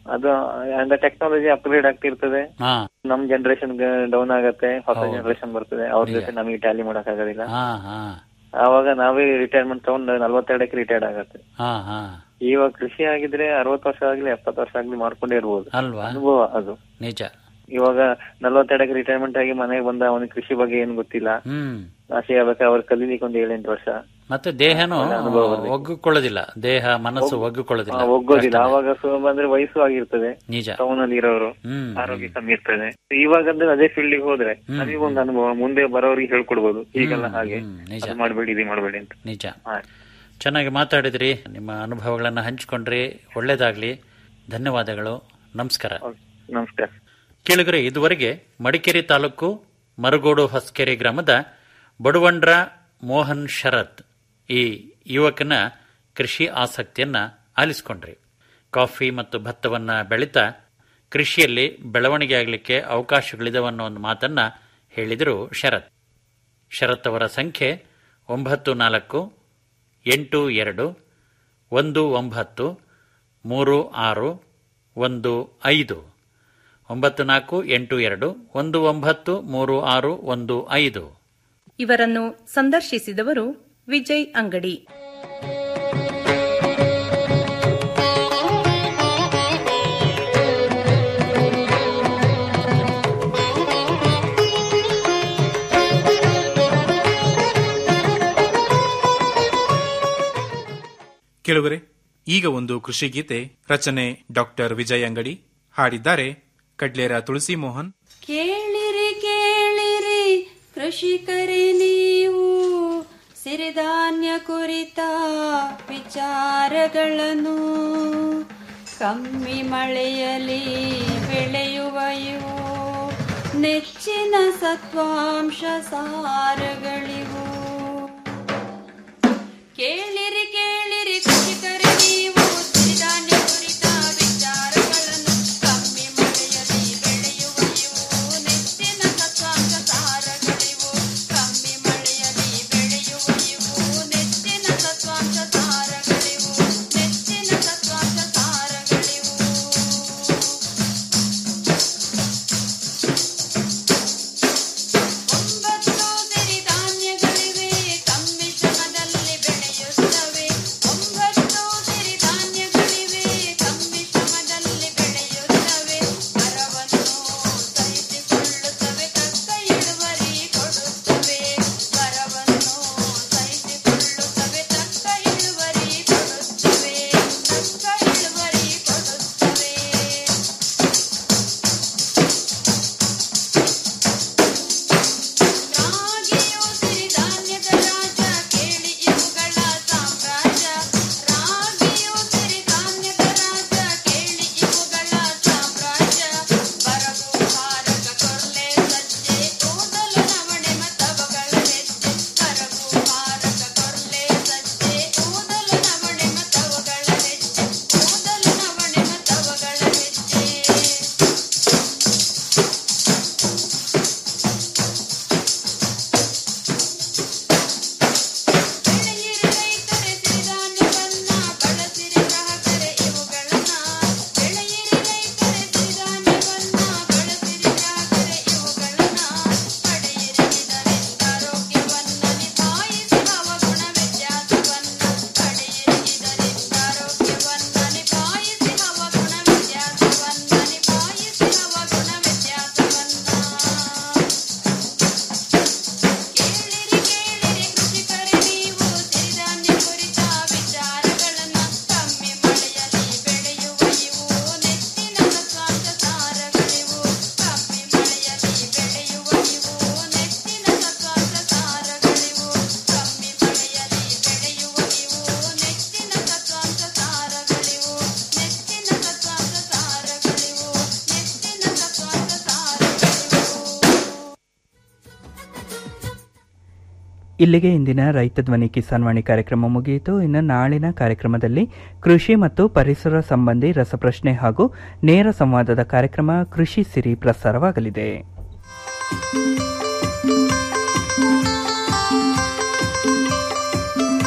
ಅದು ಅಂದ್ರೆ ಟೆಕ್ನಾಲಜಿ ಅಪ್ಗ್ರೇಡ್ ಆಗ್ತಿರ್ತದೆ ಹಾ ನಮ್ ಜನರೇಷನ್ ಡೌನ್ ಆಗತ್ತೆ ಹೊಸ ಹೌದು. ಜನರೇಷನ್ ಬರ್ತದೆ ಅವ್ರ ಜೊತೆ ನಮಗೆ ಟ್ಯಾಲಿ ಮಾಡಕ್ ಆಗೋದಿಲ್ಲ ಹಾ ಹಾ ಆವಾಗ ನಾವೇ ರಿಟೈರ್ಮೆಂಟ್ ತಗೊಂಡು ನಲ್ವತ್ತೆರಡಕ್ಕೆ ರಿಟೈರ್ಡ್ ಆಗತ್ತೆ ಹಾ ಹಾ ಇವಾಗ ಕೃಷಿ ಆಗಿದ್ರೆ ಅರವತ್ತು ವರ್ಷ ಆಗ್ಲಿ ಎಪ್ಪತ್ತು ವರ್ಷ ಆಗ್ಲಿ ಮಾಡ್ಕೊಂಡೇ ಇರ್ಬೋದು ಅಲ್ವಾ ಅನುಭವ ಅದು ನಿಜ ಇವಾಗ ನಲ್ವತ್ತೆರಡಕ್ಕೆ ರಿಟೈರ್ಮೆಂಟ್ ಆಗಿ ಮನೆಗೆ ಬಂದ ಅವನಿಗೆ ಕೃಷಿ ಬಗ್ಗೆ ಏನ್ ಗೊತ್ತಿಲ್ಲ ಹ್ಮ್ ಆಸೆ ಆಗ್ಬೇಕು ಅವ್ರು ಕಲೀಲಿಕ್ಕೆ ಒಂದ್ ಏಳೆಂಟು ವರ್ಷ ಮತ್ತೆ ದೇಹನೂ ಒಳ್ಳೆ ಅನುಭವ ಬರ್ಬೇಕು. ಒಗ್ಗಿಕೊಳ್ಳೋದಿಲ್ಲ ದೇಹ ಮನಸ್ಸು ಒಗ್ಗಿಕೊಳ್ಳೋದಿಲ್ಲ ಆ, ಒಗ್ಗೋದಿಲ್ಲ ಕಷ್ಟನೇ. ಅವಾಗ ಸು- ಅಂದ್ರೆ ವಯಸ್ಸು ಆಗಿರ್ತದೆ ನಿಜ ಟೌನ್ ಅಲ್ಲಿ ಇರೋರು ಹ್ಮ್ ಆರೋಗ್ಯ ಕಮ್ಮಿ ಇರ್ತದೆ ಇವಾಗ ಅಂದ್ರೆ ಅದೇ ಫೀಲ್ಡ್ ಹೋದ್ರೆ ಹ್ಮ್. ನಮಗೊಂದು ಅನುಭವ ಮುಂದೆ ಬರೋರಿಗೆ ಹೇಳ್ಕೊಡ್ಬೋದು ಹೀಗೆಲ್ಲ ಹಾಗೆ ಹ್ಮ್, ನಿಜ. ಅದು ಮಾಡ್ಬೇಡಿ ಇದು ಮಾಡ್ಬೇಡಿ ಅಂತ ನಿಜ ಹಾ. ಚೆನ್ನಾಗಿ ಮಾತಾಡಿದ್ರಿ ನಿಮ್ಮ ಅನುಭವಗಳನ್ನು ಹಂಚಿಕೊಂಡ್ರಿ ಒಳ್ಳೇದಾಗ್ಲಿ ಧನ್ಯವಾದಗಳು ನಮಸ್ಕಾರ ಓಕೆ. ನಮಸ್ಕಾರ ಕೇಳಿದ್ರೆ ಇದುವರೆಗೆ ಮಡಿಕೇರಿ ತಾಲೂಕು ಮರಗೋಡು ಹೊಸಕೆರೆ ಗ್ರಾಮದ ಬಡವಂಡ್ರ ಮೋಹನ್ ಶರತ್ ಈ ಯುವಕನ ಕೃಷಿ ಆಸಕ್ತಿಯನ್ನ ಆಲಿಸಿಕೊಂಡ್ರಿ ಕಾಫಿ ಮತ್ತು ಭತ್ತವನ್ನ ಬೆಳೀತಾ ಕೃಷಿಯಲ್ಲಿ ಬೆಳವಣಿಗೆ ಆಗಲಿಕ್ಕೆ ಅವಕಾಶಗಳಿದವನ್ನೋ ಒಂದು ಮಾತನ್ನ ಹೇಳಿದರು ಶರತ್ ಶರತ್ ಅವರ ಸಂಖ್ಯೆ ಒಂಬತ್ತು ನಾಲ್ಕು ಎಂಟು ಎರಡು ಒಂದು ಒಂಬತ್ತು ಮೂರು ಆರು ಒಂದು ಐದು ಒಂಬತ್ತು ನಾಲ್ಕು ಎಂಟು ಎರಡು ಒಂದು ಒಂಬತ್ತು ಮೂರು ಆರು ಒಂದು ಐದು ಇವರನ್ನು ಸಂದರ್ಶಿಸಿದವರು ವಿಜಯ್ ಅಂಗಡಿ ಕೆಲವರೆ ಈಗ ಒಂದು ಕೃಷಿ ಗೀತೆ ರಚನೆ ಡಾಕ್ಟರ್ ವಿಜಯ್ ಅಂಗಡಿ ಹಾಡಿದ್ದಾರೆ ಕಡ್ಲೇರ ತುಳಸಿ ಮೋಹನ್ ಕೇಳಿರಿ ಕೇಳಿರಿ ಕೃಷಿಕರೇ ನೀವು ಸಿರಿಧಾನ್ಯ ಕುರಿತ ವಿಚಾರಗಳನ್ನು ಕಮ್ಮಿ ಮಳೆಯಲಿ ಬೆಳೆಯುವ ಇವು ನೆಚ್ಚಿನ ಸತ್ವಾಂಶ ಸಾರಗಳಿವು ಕೇಳಿರಿ ಕೇಳಿರಿ ಕೃಷಿಕರೇ ನೀವು ಸಿರಿಧಾನ್ಯ ಕುರಿತ ವಿಚಾರಗಳನ್ನು ಕಮ್ಮಿ ಮಳೆಯಲ್ಲಿ ಬೆಳೆಯುವ ಇವು ನೆಚ್ಚಿನ ಸತ್ವಾಂಶ ಸಾರಗಳಿವು ಕಮ್ಮಿ ಮಳೆಯಲ್ಲಿ ಬೆಳೆಯುವ ಇವು ನೆಚ್ಚಿನ ಸತ್ವಾಂಶ ಸಾರಗಳಿವು ನೆಚ್ಚಿನ ಸತ್ವಾಂಶ ಸಾರಗಳಿವು ಒಂಬತ್ತು ಸಿರಿಧಾನ್ಯಗಳಿವೆ ಕಮ್ಮಿ ಶ್ರಮದಲ್ಲಿ ಬೆಳೆಯುತ್ತವೆ ಒಂಬತ್ತು ಸಿರಿಧಾನ್ಯಗಳಿವೆ ಕಮ್ಮಿ ಶ್ರಮದಲ್ಲಿ ಬೆಳೆಯುತ್ತವೆ ಮರವನ್ನು ಸಹಿಸಿಕೊಳ್ಳುತ್ತವೆ ತಕ್ಕ ಇಳುವರಿ ಕೊಡುತ್ತವೆ ಮರವನ್ನು ಸಹಿಸಿಕೊಳ್ಳುತ್ತವೆ ತಕ್ಕ ಇಳುವರಿ ಕೊಡುತ್ತವೆ ತಕ್ಕ ಇಳುವರಿ ಕೊಡುತ್ತವೆ ರಾಗಿಯು ಸಿರಿಧಾನ್ಯದ ರಾಜ ಕೇಳಿ ಇವುಗಳ ಸಾಮ್ರಾಜ್ಯ ರಾಗಿಯು ಸಿರಿಧಾನ್ಯದ ರಾಜ ಕೇಳಿ ಇವುಗಳ ಸಾಮ್ರಾಜ್ಯ ಬರಗು ಹಾರಕ ಕೊರ್ಲೆ ಸಜ್ಜೆ ಕೂದಲು ನವಣೆ ಮತವಗಳ ಹೆಜ್ಜೆ ಬರಗು ಹಾರಕ ಕೊರ್ಲೆ ಸಜ್ಜೆ ಕೂದಲು ನವಣೆ ಮತವಗಳ ಹೆಜ್ಜೆ ಕೂದಲು ನವಣೆ ಮತವಗಳ ಹೆಜ್ಜೆ ಬೆಳೆಯಿರಿ ರೈತರೆ ಸಿರಿಧಾನ್ಯವನ್ನ ಬಳಸಿರಿ ಗ್ರಾಹಕರೇ ಇವುಗಳನ್ನ ಬೆಳೆಯಿರಿ ರೈತರೆ ಸಿರಿಧಾನ್ಯವನ್ನ ಬಳಸಿರಿ ಗ್ರಾಹಕರೇ ಇವುಗಳನ್ನ ಪಡೆಯಿರಿ ಇದರಿಂದ ಆರೋಗ್ಯವನ್ನ ನಿಭಾಯಿಸಿ ಹವಗುಣ ವ್ಯತ್ಯಾಸವನ್ನ ಪಡೆಯಿರಿ ಇದರಿಂದ ಆರೋಗ್ಯವನ್ನ ನಿಭಾಯಿಸಿ ಹವಗುಣ ವ್ಯತ್ಯಾಸವನ್ನ ನಿಭಾಯಿಸಿ ಹವಗುಣ ವ್ಯತ್ಯಾಸವನ್ನ ಕೇಳಿರಿ ಕೇಳಿರಿ ಕೃಷಿಕರೇ ನೀವು ಸಿರಿಧಾನ್ಯ ಕುರಿತ ವಿಚಾರಗಳನ್ನ ಕಮ್ಮಿ ಮಳೆಯಲ್ಲಿ ಬೆಳೆಯುವ ಇವು ನೆಚ್ಚಿನ ಸತ್ವಾಂಶ ಸಾರಗಳಿವು ಕಮ್ಮಿ ಮಳೆಯಲ್ಲಿ ಬೆಳೆಯುವ ಇವು ನೆಚ್ಚಿನ ಸತ್ವಾಂಶ ಸಾರಗಳಿವು ಕಮ್ಮಿ ಮಳೆಯಲ್ಲಿ ಬೆಳೆಯುವ ಇವು ನೆಚ್ಚಿನ ಸತ್ವಾಂಶ ಸಾರಗಳಿವು ನೆಚ್ಚಿನ ಸತ್ವಾಂಶ ಸಾರಗಳಿವು ನೆಚ್ಚಿನ ಸತ್ವಾಂಶ ಸಾರಗಳಿವು ಇಲ್ಲಿಗೆ ಇಂದಿನ ರೈತ ಧ್ವನಿ ಕಿಸಾನ್ ವಾಣಿ ಕಾರ್ಯಕ್ರಮ ಮುಗಿಯಿತು ಇನ್ನು ನಾಳಿನ ಕಾರ್ಯಕ್ರಮದಲ್ಲಿ ಕೃಷಿ ಮತ್ತು ಪರಿಸರ ಸಂಬಂಧಿ ರಸಪ್ರಶ್ನೆ ಹಾಗೂ ನೇರ ಸಂವಾದದ ಕಾರ್ಯಕ್ರಮ ಕೃಷಿ ಸಿರಿ ಪ್ರಸಾರವಾಗಲಿದೆ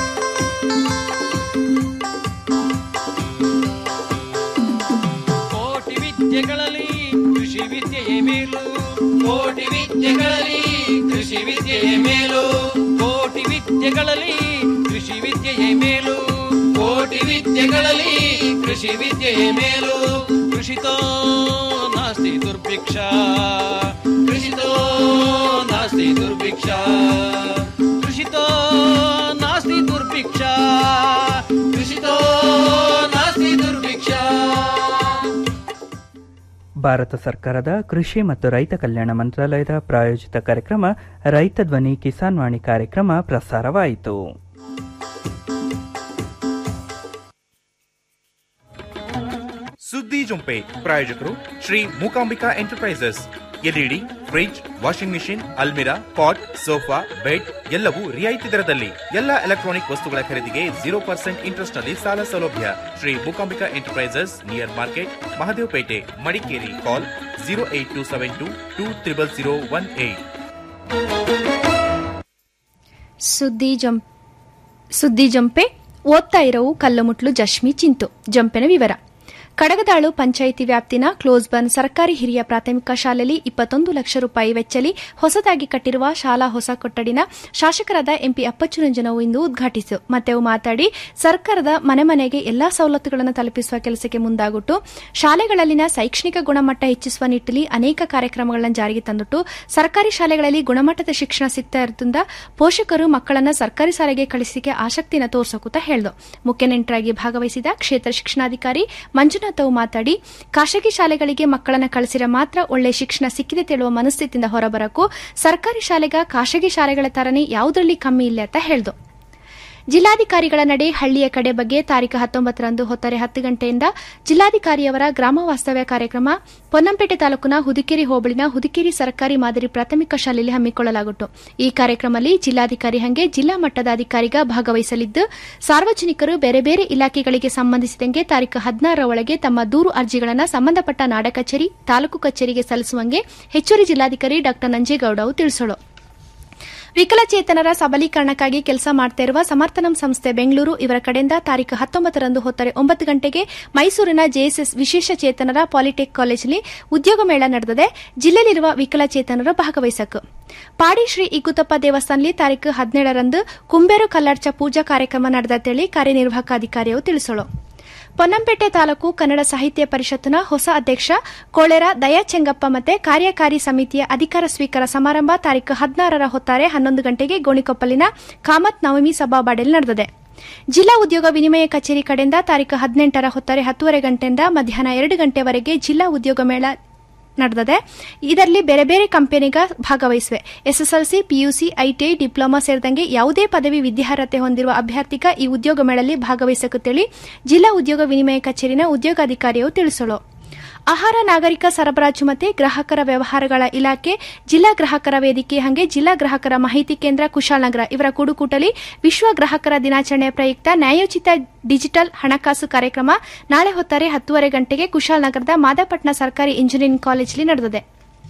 ಕೋಟಿ ಮೇಲು ಕೋಟಿ ವಿದ್ಯೆಗಳಲ್ಲಿ ಕೃಷಿ ವಿದ್ಯೆಯೇ ಮೇಲು ಕೋಟಿ ವಿದ್ಯೆಗಳಲ್ಲಿ ಕೃಷಿ ವಿದ್ಯೆಯೇ ಮೇಲು ಕೋಟಿ ವಿದ್ಯೆಗಳಲ್ಲಿ ಕೃಷಿ ವಿದ್ಯೆಯೇ ಮೇಲು ಕೃಷಿತೋ ನಾಸ್ತಿ ದುರ್ಭಿಕ್ಷ ಕೃಷಿತೋ ನಾಸ್ತಿ ದುರ್ಭಿಕ್ಷ ಕೃಷಿತೋ ನಾಸ್ತಿ ದುರ್ಭಿಕ್ಷ ಕೃಷಿತೋ ನಾಸ್ತಿ ದುರ್ಭಿಕ್ಷ ಭಾರತ ಸರ್ಕಾರದ ಕೃಷಿ ಮತ್ತು ರೈತ ಕಲ್ಯಾಣ ಮಂತ್ರಾಲಯದ ಪ್ರಾಯೋಜಿತ ಕಾರ್ಯಕ್ರಮ ರೈತ ಧ್ವನಿ ಕಿಸಾನ್ ವಾಣಿ ಕಾರ್ಯಕ್ರಮ ಪ್ರಸಾರವಾಯಿತು ಸುದ್ದಿ ಜೊಂಪೆ ಪ್ರಾಯೋಜಕರು Shri Mookambika enterprises LED fridge washing machine ಅಲ್ಮಿರಾ ಪಾಟ್ ಸೋಫಾ ಬೆಡ್ ಎಲ್ಲವೂ ರಿಯಾಯಿತಿ ದರದಲ್ಲಿ ಎಲ್ಲ ಎಲೆಕ್ಟ್ರಾನಿಕ್ ವಸ್ತುಗಳ ಖರೀದಿಗೆ ಜೀರೋ ಪರ್ಸೆಂಟ್ ಇಂಟ್ರೆಸ್ಟ್ ನಲ್ಲಿ ಸಾಲ ಸೌಲಭ್ಯ Shri Mookambika enterprises near market Mahadevapete Madikeri call zero eight two seven two two triple zero one eight ಸುದ್ದಿ ಜಂ ಸುದ್ದಿ ಜಂಪೆ ಓದ್ತಾ ಇರೋವು ಕಲ್ಲುಮುಟ್ಲು ಜಶ್ಮಿ ಚಿಂತು ಜಂಪೆನ ವಿವರ ಕಡಗದಾಳು ಪಂಚಾಯಿತಿ ವ್ಯಾಪ್ತಿನ ಕ್ಲೋಸ್ ಬನ್ ಸರ್ಕಾರಿ ಹಿರಿಯ ಪ್ರಾಥಮಿಕ ಶಾಲೆಯಲ್ಲಿ ಇಪ್ಪತ್ತೊಂದು ಲಕ್ಷ ರೂಪಾಯಿ ವೆಚ್ಚಲಿ ಹೊಸದಾಗಿ ಕಟ್ಟಿರುವ ಶಾಲಾ ಹೊಸ ಕೊಠಡಿನ ಶಾಸಕರಾದ ಎಂಪಿ ಅಪ್ಪಚ್ಚುರಂಜನವು ಇಂದು ಉದ್ಘಾಟಿಸಿತು ಮತ್ತೆ ಅವು ಮಾತಾಡಿ ಸರ್ಕಾರದ ಮನೆ ಮನೆಗೆ ಎಲ್ಲಾ ಸವಲತ್ತುಗಳನ್ನು ತಲುಪಿಸುವ ಕೆಲಸಕ್ಕೆ ಮುಂದಾಗಿಟ್ಟು ಶಾಲೆಗಳಲ್ಲಿನ ಶೈಕ್ಷಣಿಕ ಗುಣಮಟ್ಟ ಹೆಚ್ಚಿಸುವ ನಿಟ್ಟಿನಲ್ಲಿ ಅನೇಕ ಕಾರ್ಯಕ್ರಮಗಳನ್ನು ಜಾರಿಗೆ ತಂದಿಟ್ಟು ಸರ್ಕಾರಿ ಶಾಲೆಗಳಲ್ಲಿ ಗುಣಮಟ್ಟದ ಶಿಕ್ಷಣ ಸಿಗ್ತಾ ಇರೋದ್ರಿಂದ ಪೋಷಕರು ಮಕ್ಕಳನ್ನ ಸರ್ಕಾರಿ ಶಾಲೆಗೆ ಕಳಿಸಿಕೆ ಆಸಕ್ತಿನ ತೋರ್ಸಕೂತ ಹೇಳಿದು ಮುಖ್ಯ ನೆಂಟರಾಗಿ ಭಾಗವಹಿಸಿದ ಕ್ಷೇತ್ರ ಶಿಕ್ಷಣಾಧಿಕಾರಿ ಮಂಜುನಾಥ್ ಅವು ಮಾತಾಡಿ ಖಾಸಗಿ ಶಾಲೆಗಳಿಗೆ ಮಕ್ಕಳನ್ನ ಕಳಿಸಿರ ಮಾತ್ರ ಒಳ್ಳೆ ಶಿಕ್ಷಣ ಸಿಕ್ಕಿದೆ ತಿಳುವ ಮನಸ್ಥಿತಿಯಿಂದ ಹೊರಬರಕು ಸರ್ಕಾರಿ ಶಾಲೆಗ ಖಾಸಗಿ ಶಾಲೆಗಳ ತರನೇ ಯಾವುದರಲ್ಲಿ ಕಮ್ಮಿ ಇಲ್ಲ ಅಂತ ಹೇಳಿದು ಜಿಲ್ಲಾಧಿಕಾರಿಗಳ ನಡೆ ಹಳ್ಳಿಯ ಕಡೆ ಬಗ್ಗೆ ತಾರೀಕು ಹತ್ತೊಂಬತ್ತರಂದು ಹೊತ್ತರೆ ಹತ್ತು ಗಂಟೆಯಿಂದ ಜಿಲ್ಲಾಧಿಕಾರಿಯವರ ಗ್ರಾಮ ವಾಸ್ತವ್ಯ ಕಾರ್ಯಕ್ರಮ ಪೊನ್ನಂಪೇಟೆ ತಾಲೂಕಿನ ಹುದುಕೇರಿ ಹೋಬಳಿನ ಹುದುಕೇರಿ ಸರ್ಕಾರಿ ಮಾದರಿ ಪ್ರಾಥಮಿಕ ಶಾಲೆಯಲ್ಲಿ ಹಮ್ಮಿಕೊಳ್ಳಲಾಗುತ್ತು ಈ ಕಾರ್ಯಕ್ರಮದಲ್ಲಿ ಜಿಲ್ಲಾಧಿಕಾರಿ ಹಂಗೆ ಜಿಲ್ಲಾ ಮಟ್ಟದ ಅಧಿಕಾರಿಗ ಭಾಗವಹಿಸಲಿದ್ದು ಸಾರ್ವಜನಿಕರು ಬೇರೆ ಬೇರೆ ಇಲಾಖೆಗಳಿಗೆ ಸಂಬಂಧಿಸಿದಂಗೆ ತಾರೀಕು ಹದಿನಾರರ ಒಳಗೆ ತಮ್ಮ ದೂರು ಅರ್ಜಿಗಳನ್ನು ಸಂಬಂಧಪಟ್ಟ ನಾಡ ಕಚೇರಿ ತಾಲೂಕು ಕಚೇರಿಗೆ ಸಲ್ಲಿಸುವಂಗೆ ಹೆಚ್ಚುವರಿ ಜಿಲ್ಲಾಧಿಕಾರಿ ಡಾ ನಂಜೇಗೌಡ ಅವರು ತಿಳಿಸಲು ವಿಕಲಚೇತನರ ಸಬಲೀಕರಣಕ್ಕಾಗಿ ಕೆಲಸ ಮಾಡ್ತಾ ಇರುವ ಸಮರ್ಥನಂ ಸಂಸ್ಥೆ ಬೆಂಗಳೂರು ಇವರ ಕಡೆಯಿಂದ ತಾರೀಕು ಹತ್ತೊಂಬತ್ತರಂದು ಹೊತ್ತರೆ ಒಂಬತ್ತು ಗಂಟೆಗೆ ಮೈಸೂರಿನ ಜೆಎಸ್ಎಸ್ ವಿಶೇಷ ಚೇತನರ ಪಾಲಿಟೆಕ್ ಕಾಲೇಜಿನಲ್ಲಿ ಉದ್ಯೋಗ ಮೇಳ ನಡೆದಿದೆ ಜಿಲ್ಲೆಯಲ್ಲಿರುವ ವಿಕಲಚೇತನರು ಭಾಗವಹಿಸಕು ಪಾಡಿ ಶ್ರೀ ಇಗುತಪ್ಪ ದೇವಸ್ಥಾನದಲ್ಲಿ ತಾರೀಕು ಹದಿನೇಳರಂದು ಕುಂಬೇರು ಕಲ್ಲಾಡ್ಚ ಪೂಜಾ ಕಾರ್ಯಕ್ರಮ ನಡೆದತೇಳಿ ಕಾರ್ಯನಿರ್ವಾಹಕ ಅಧಿಕಾರಿಯು ತಿಳಿಸಲು ಪೊನ್ನಂಪೇಟೆ ತಾಲೂಕು ಕನ್ನಡ ಸಾಹಿತ್ಯ ಪರಿಷತ್ನ ಹೊಸ ಅಧ್ಯಕ್ಷ ಕೋಳೆರ ದಯಾ ಚೆಂಗಪ್ಪ ಮತ್ತೆ ಕಾರ್ಯಕಾರಿ ಸಮಿತಿಯ ಅಧಿಕಾರ ಸ್ವೀಕಾರ ಸಮಾರಂಭ ತಾರೀಕು ಹದಿನಾರರ ಹೊತ್ತಾರೆ ಹನ್ನೊಂದು ಗಂಟೆಗೆ ಗೋಣಿಕೊಪ್ಪಲಿನ ಕಾಮತ್ ನವಮಿ ಸಭಾಬಾಡೆಯಲ್ಲಿ ನಡೆದಿದೆ ಜಿಲ್ಲಾ ಉದ್ಯೋಗ ವಿನಿಮಯ ಕಚೇರಿ ಕಡೆಯಿಂದ ತಾರೀಕು ಹದಿನೆಂಟರ ಹೊತ್ತಾರೆ ಹತ್ತುವರೆ ಗಂಟೆಯಿಂದ ಮಧ್ಯಾಹ್ನ ಎರಡು ಗಂಟೆವರೆಗೆ ಜಿಲ್ಲಾ ಉದ್ಯೋಗ ಮೇಳ ನಡೆದಿದೆ ಇದರಲ್ಲಿ ಬೇರೆ ಬೇರೆ ಕಂಪನಿಗ ಭಾಗವಹಿಸಿವೆ ಎಸ್ಎಸ್ಎಲ್ಸಿ ಪಿಯುಸಿ ಐಟಿಐ ಡಿಪ್ಲೊಮಾ ಸೇರಿದಂಗೆ ಯಾವುದೇ ಪದವಿ ವಿದ್ಯಾರ್ಹತೆ ಹೊಂದಿರುವ ಅಭ್ಯರ್ಥಿಗ ಈ ಉದ್ಯೋಗ ಮೇಳಲ್ಲಿ ಭಾಗವಹಿಸಕುತ್ತೇಳಿ ಜಿಲ್ಲಾ ಉದ್ಯೋಗ ವಿನಿಮಯ ಕಚೇರಿನ ಉದ್ಯೋಗಾಧಿಕಾರಿಯು ತಿಳಿಸಲು ಆಹಾರ ನಾಗರಿಕ ಸರಬರಾಜು ಮತ್ತು ಗ್ರಾಹಕರ ವ್ಯವಹಾರಗಳ ಇಲಾಖೆ ಜಿಲ್ಲಾ ಗ್ರಾಹಕರ ವೇದಿಕೆ ಹಾಗೆ ಜಿಲ್ಲಾ ಗ್ರಾಹಕರ ಮಾಹಿತಿ ಕೇಂದ್ರ ಕುಶಾಲನಗರ ಇವರ ಕೂಡುಕೂಟಲಿ ವಿಶ್ವ ಗ್ರಾಹಕರ ದಿನಾಚರಣೆಯ ಪ್ರಯುಕ್ತ ನ್ಯಾಯೋಚಿತ ಡಿಜಿಟಲ್ ಹಣಕಾಸು ಕಾರ್ಯಕ್ರಮ ನಾಳೆ ಹೊತ್ತಾರೆ ಹತ್ತುವರೆ ಗಂಟೆಗೆ ಕುಶಾಲನಗರದ ಮಾದಾಪಟ್ನ ಸರ್ಕಾರಿ ಇಂಜಿನಿಯರಿಂಗ್ ಕಾಲೇಜಿನಲ್ಲಿ ನಡೆದಿದೆ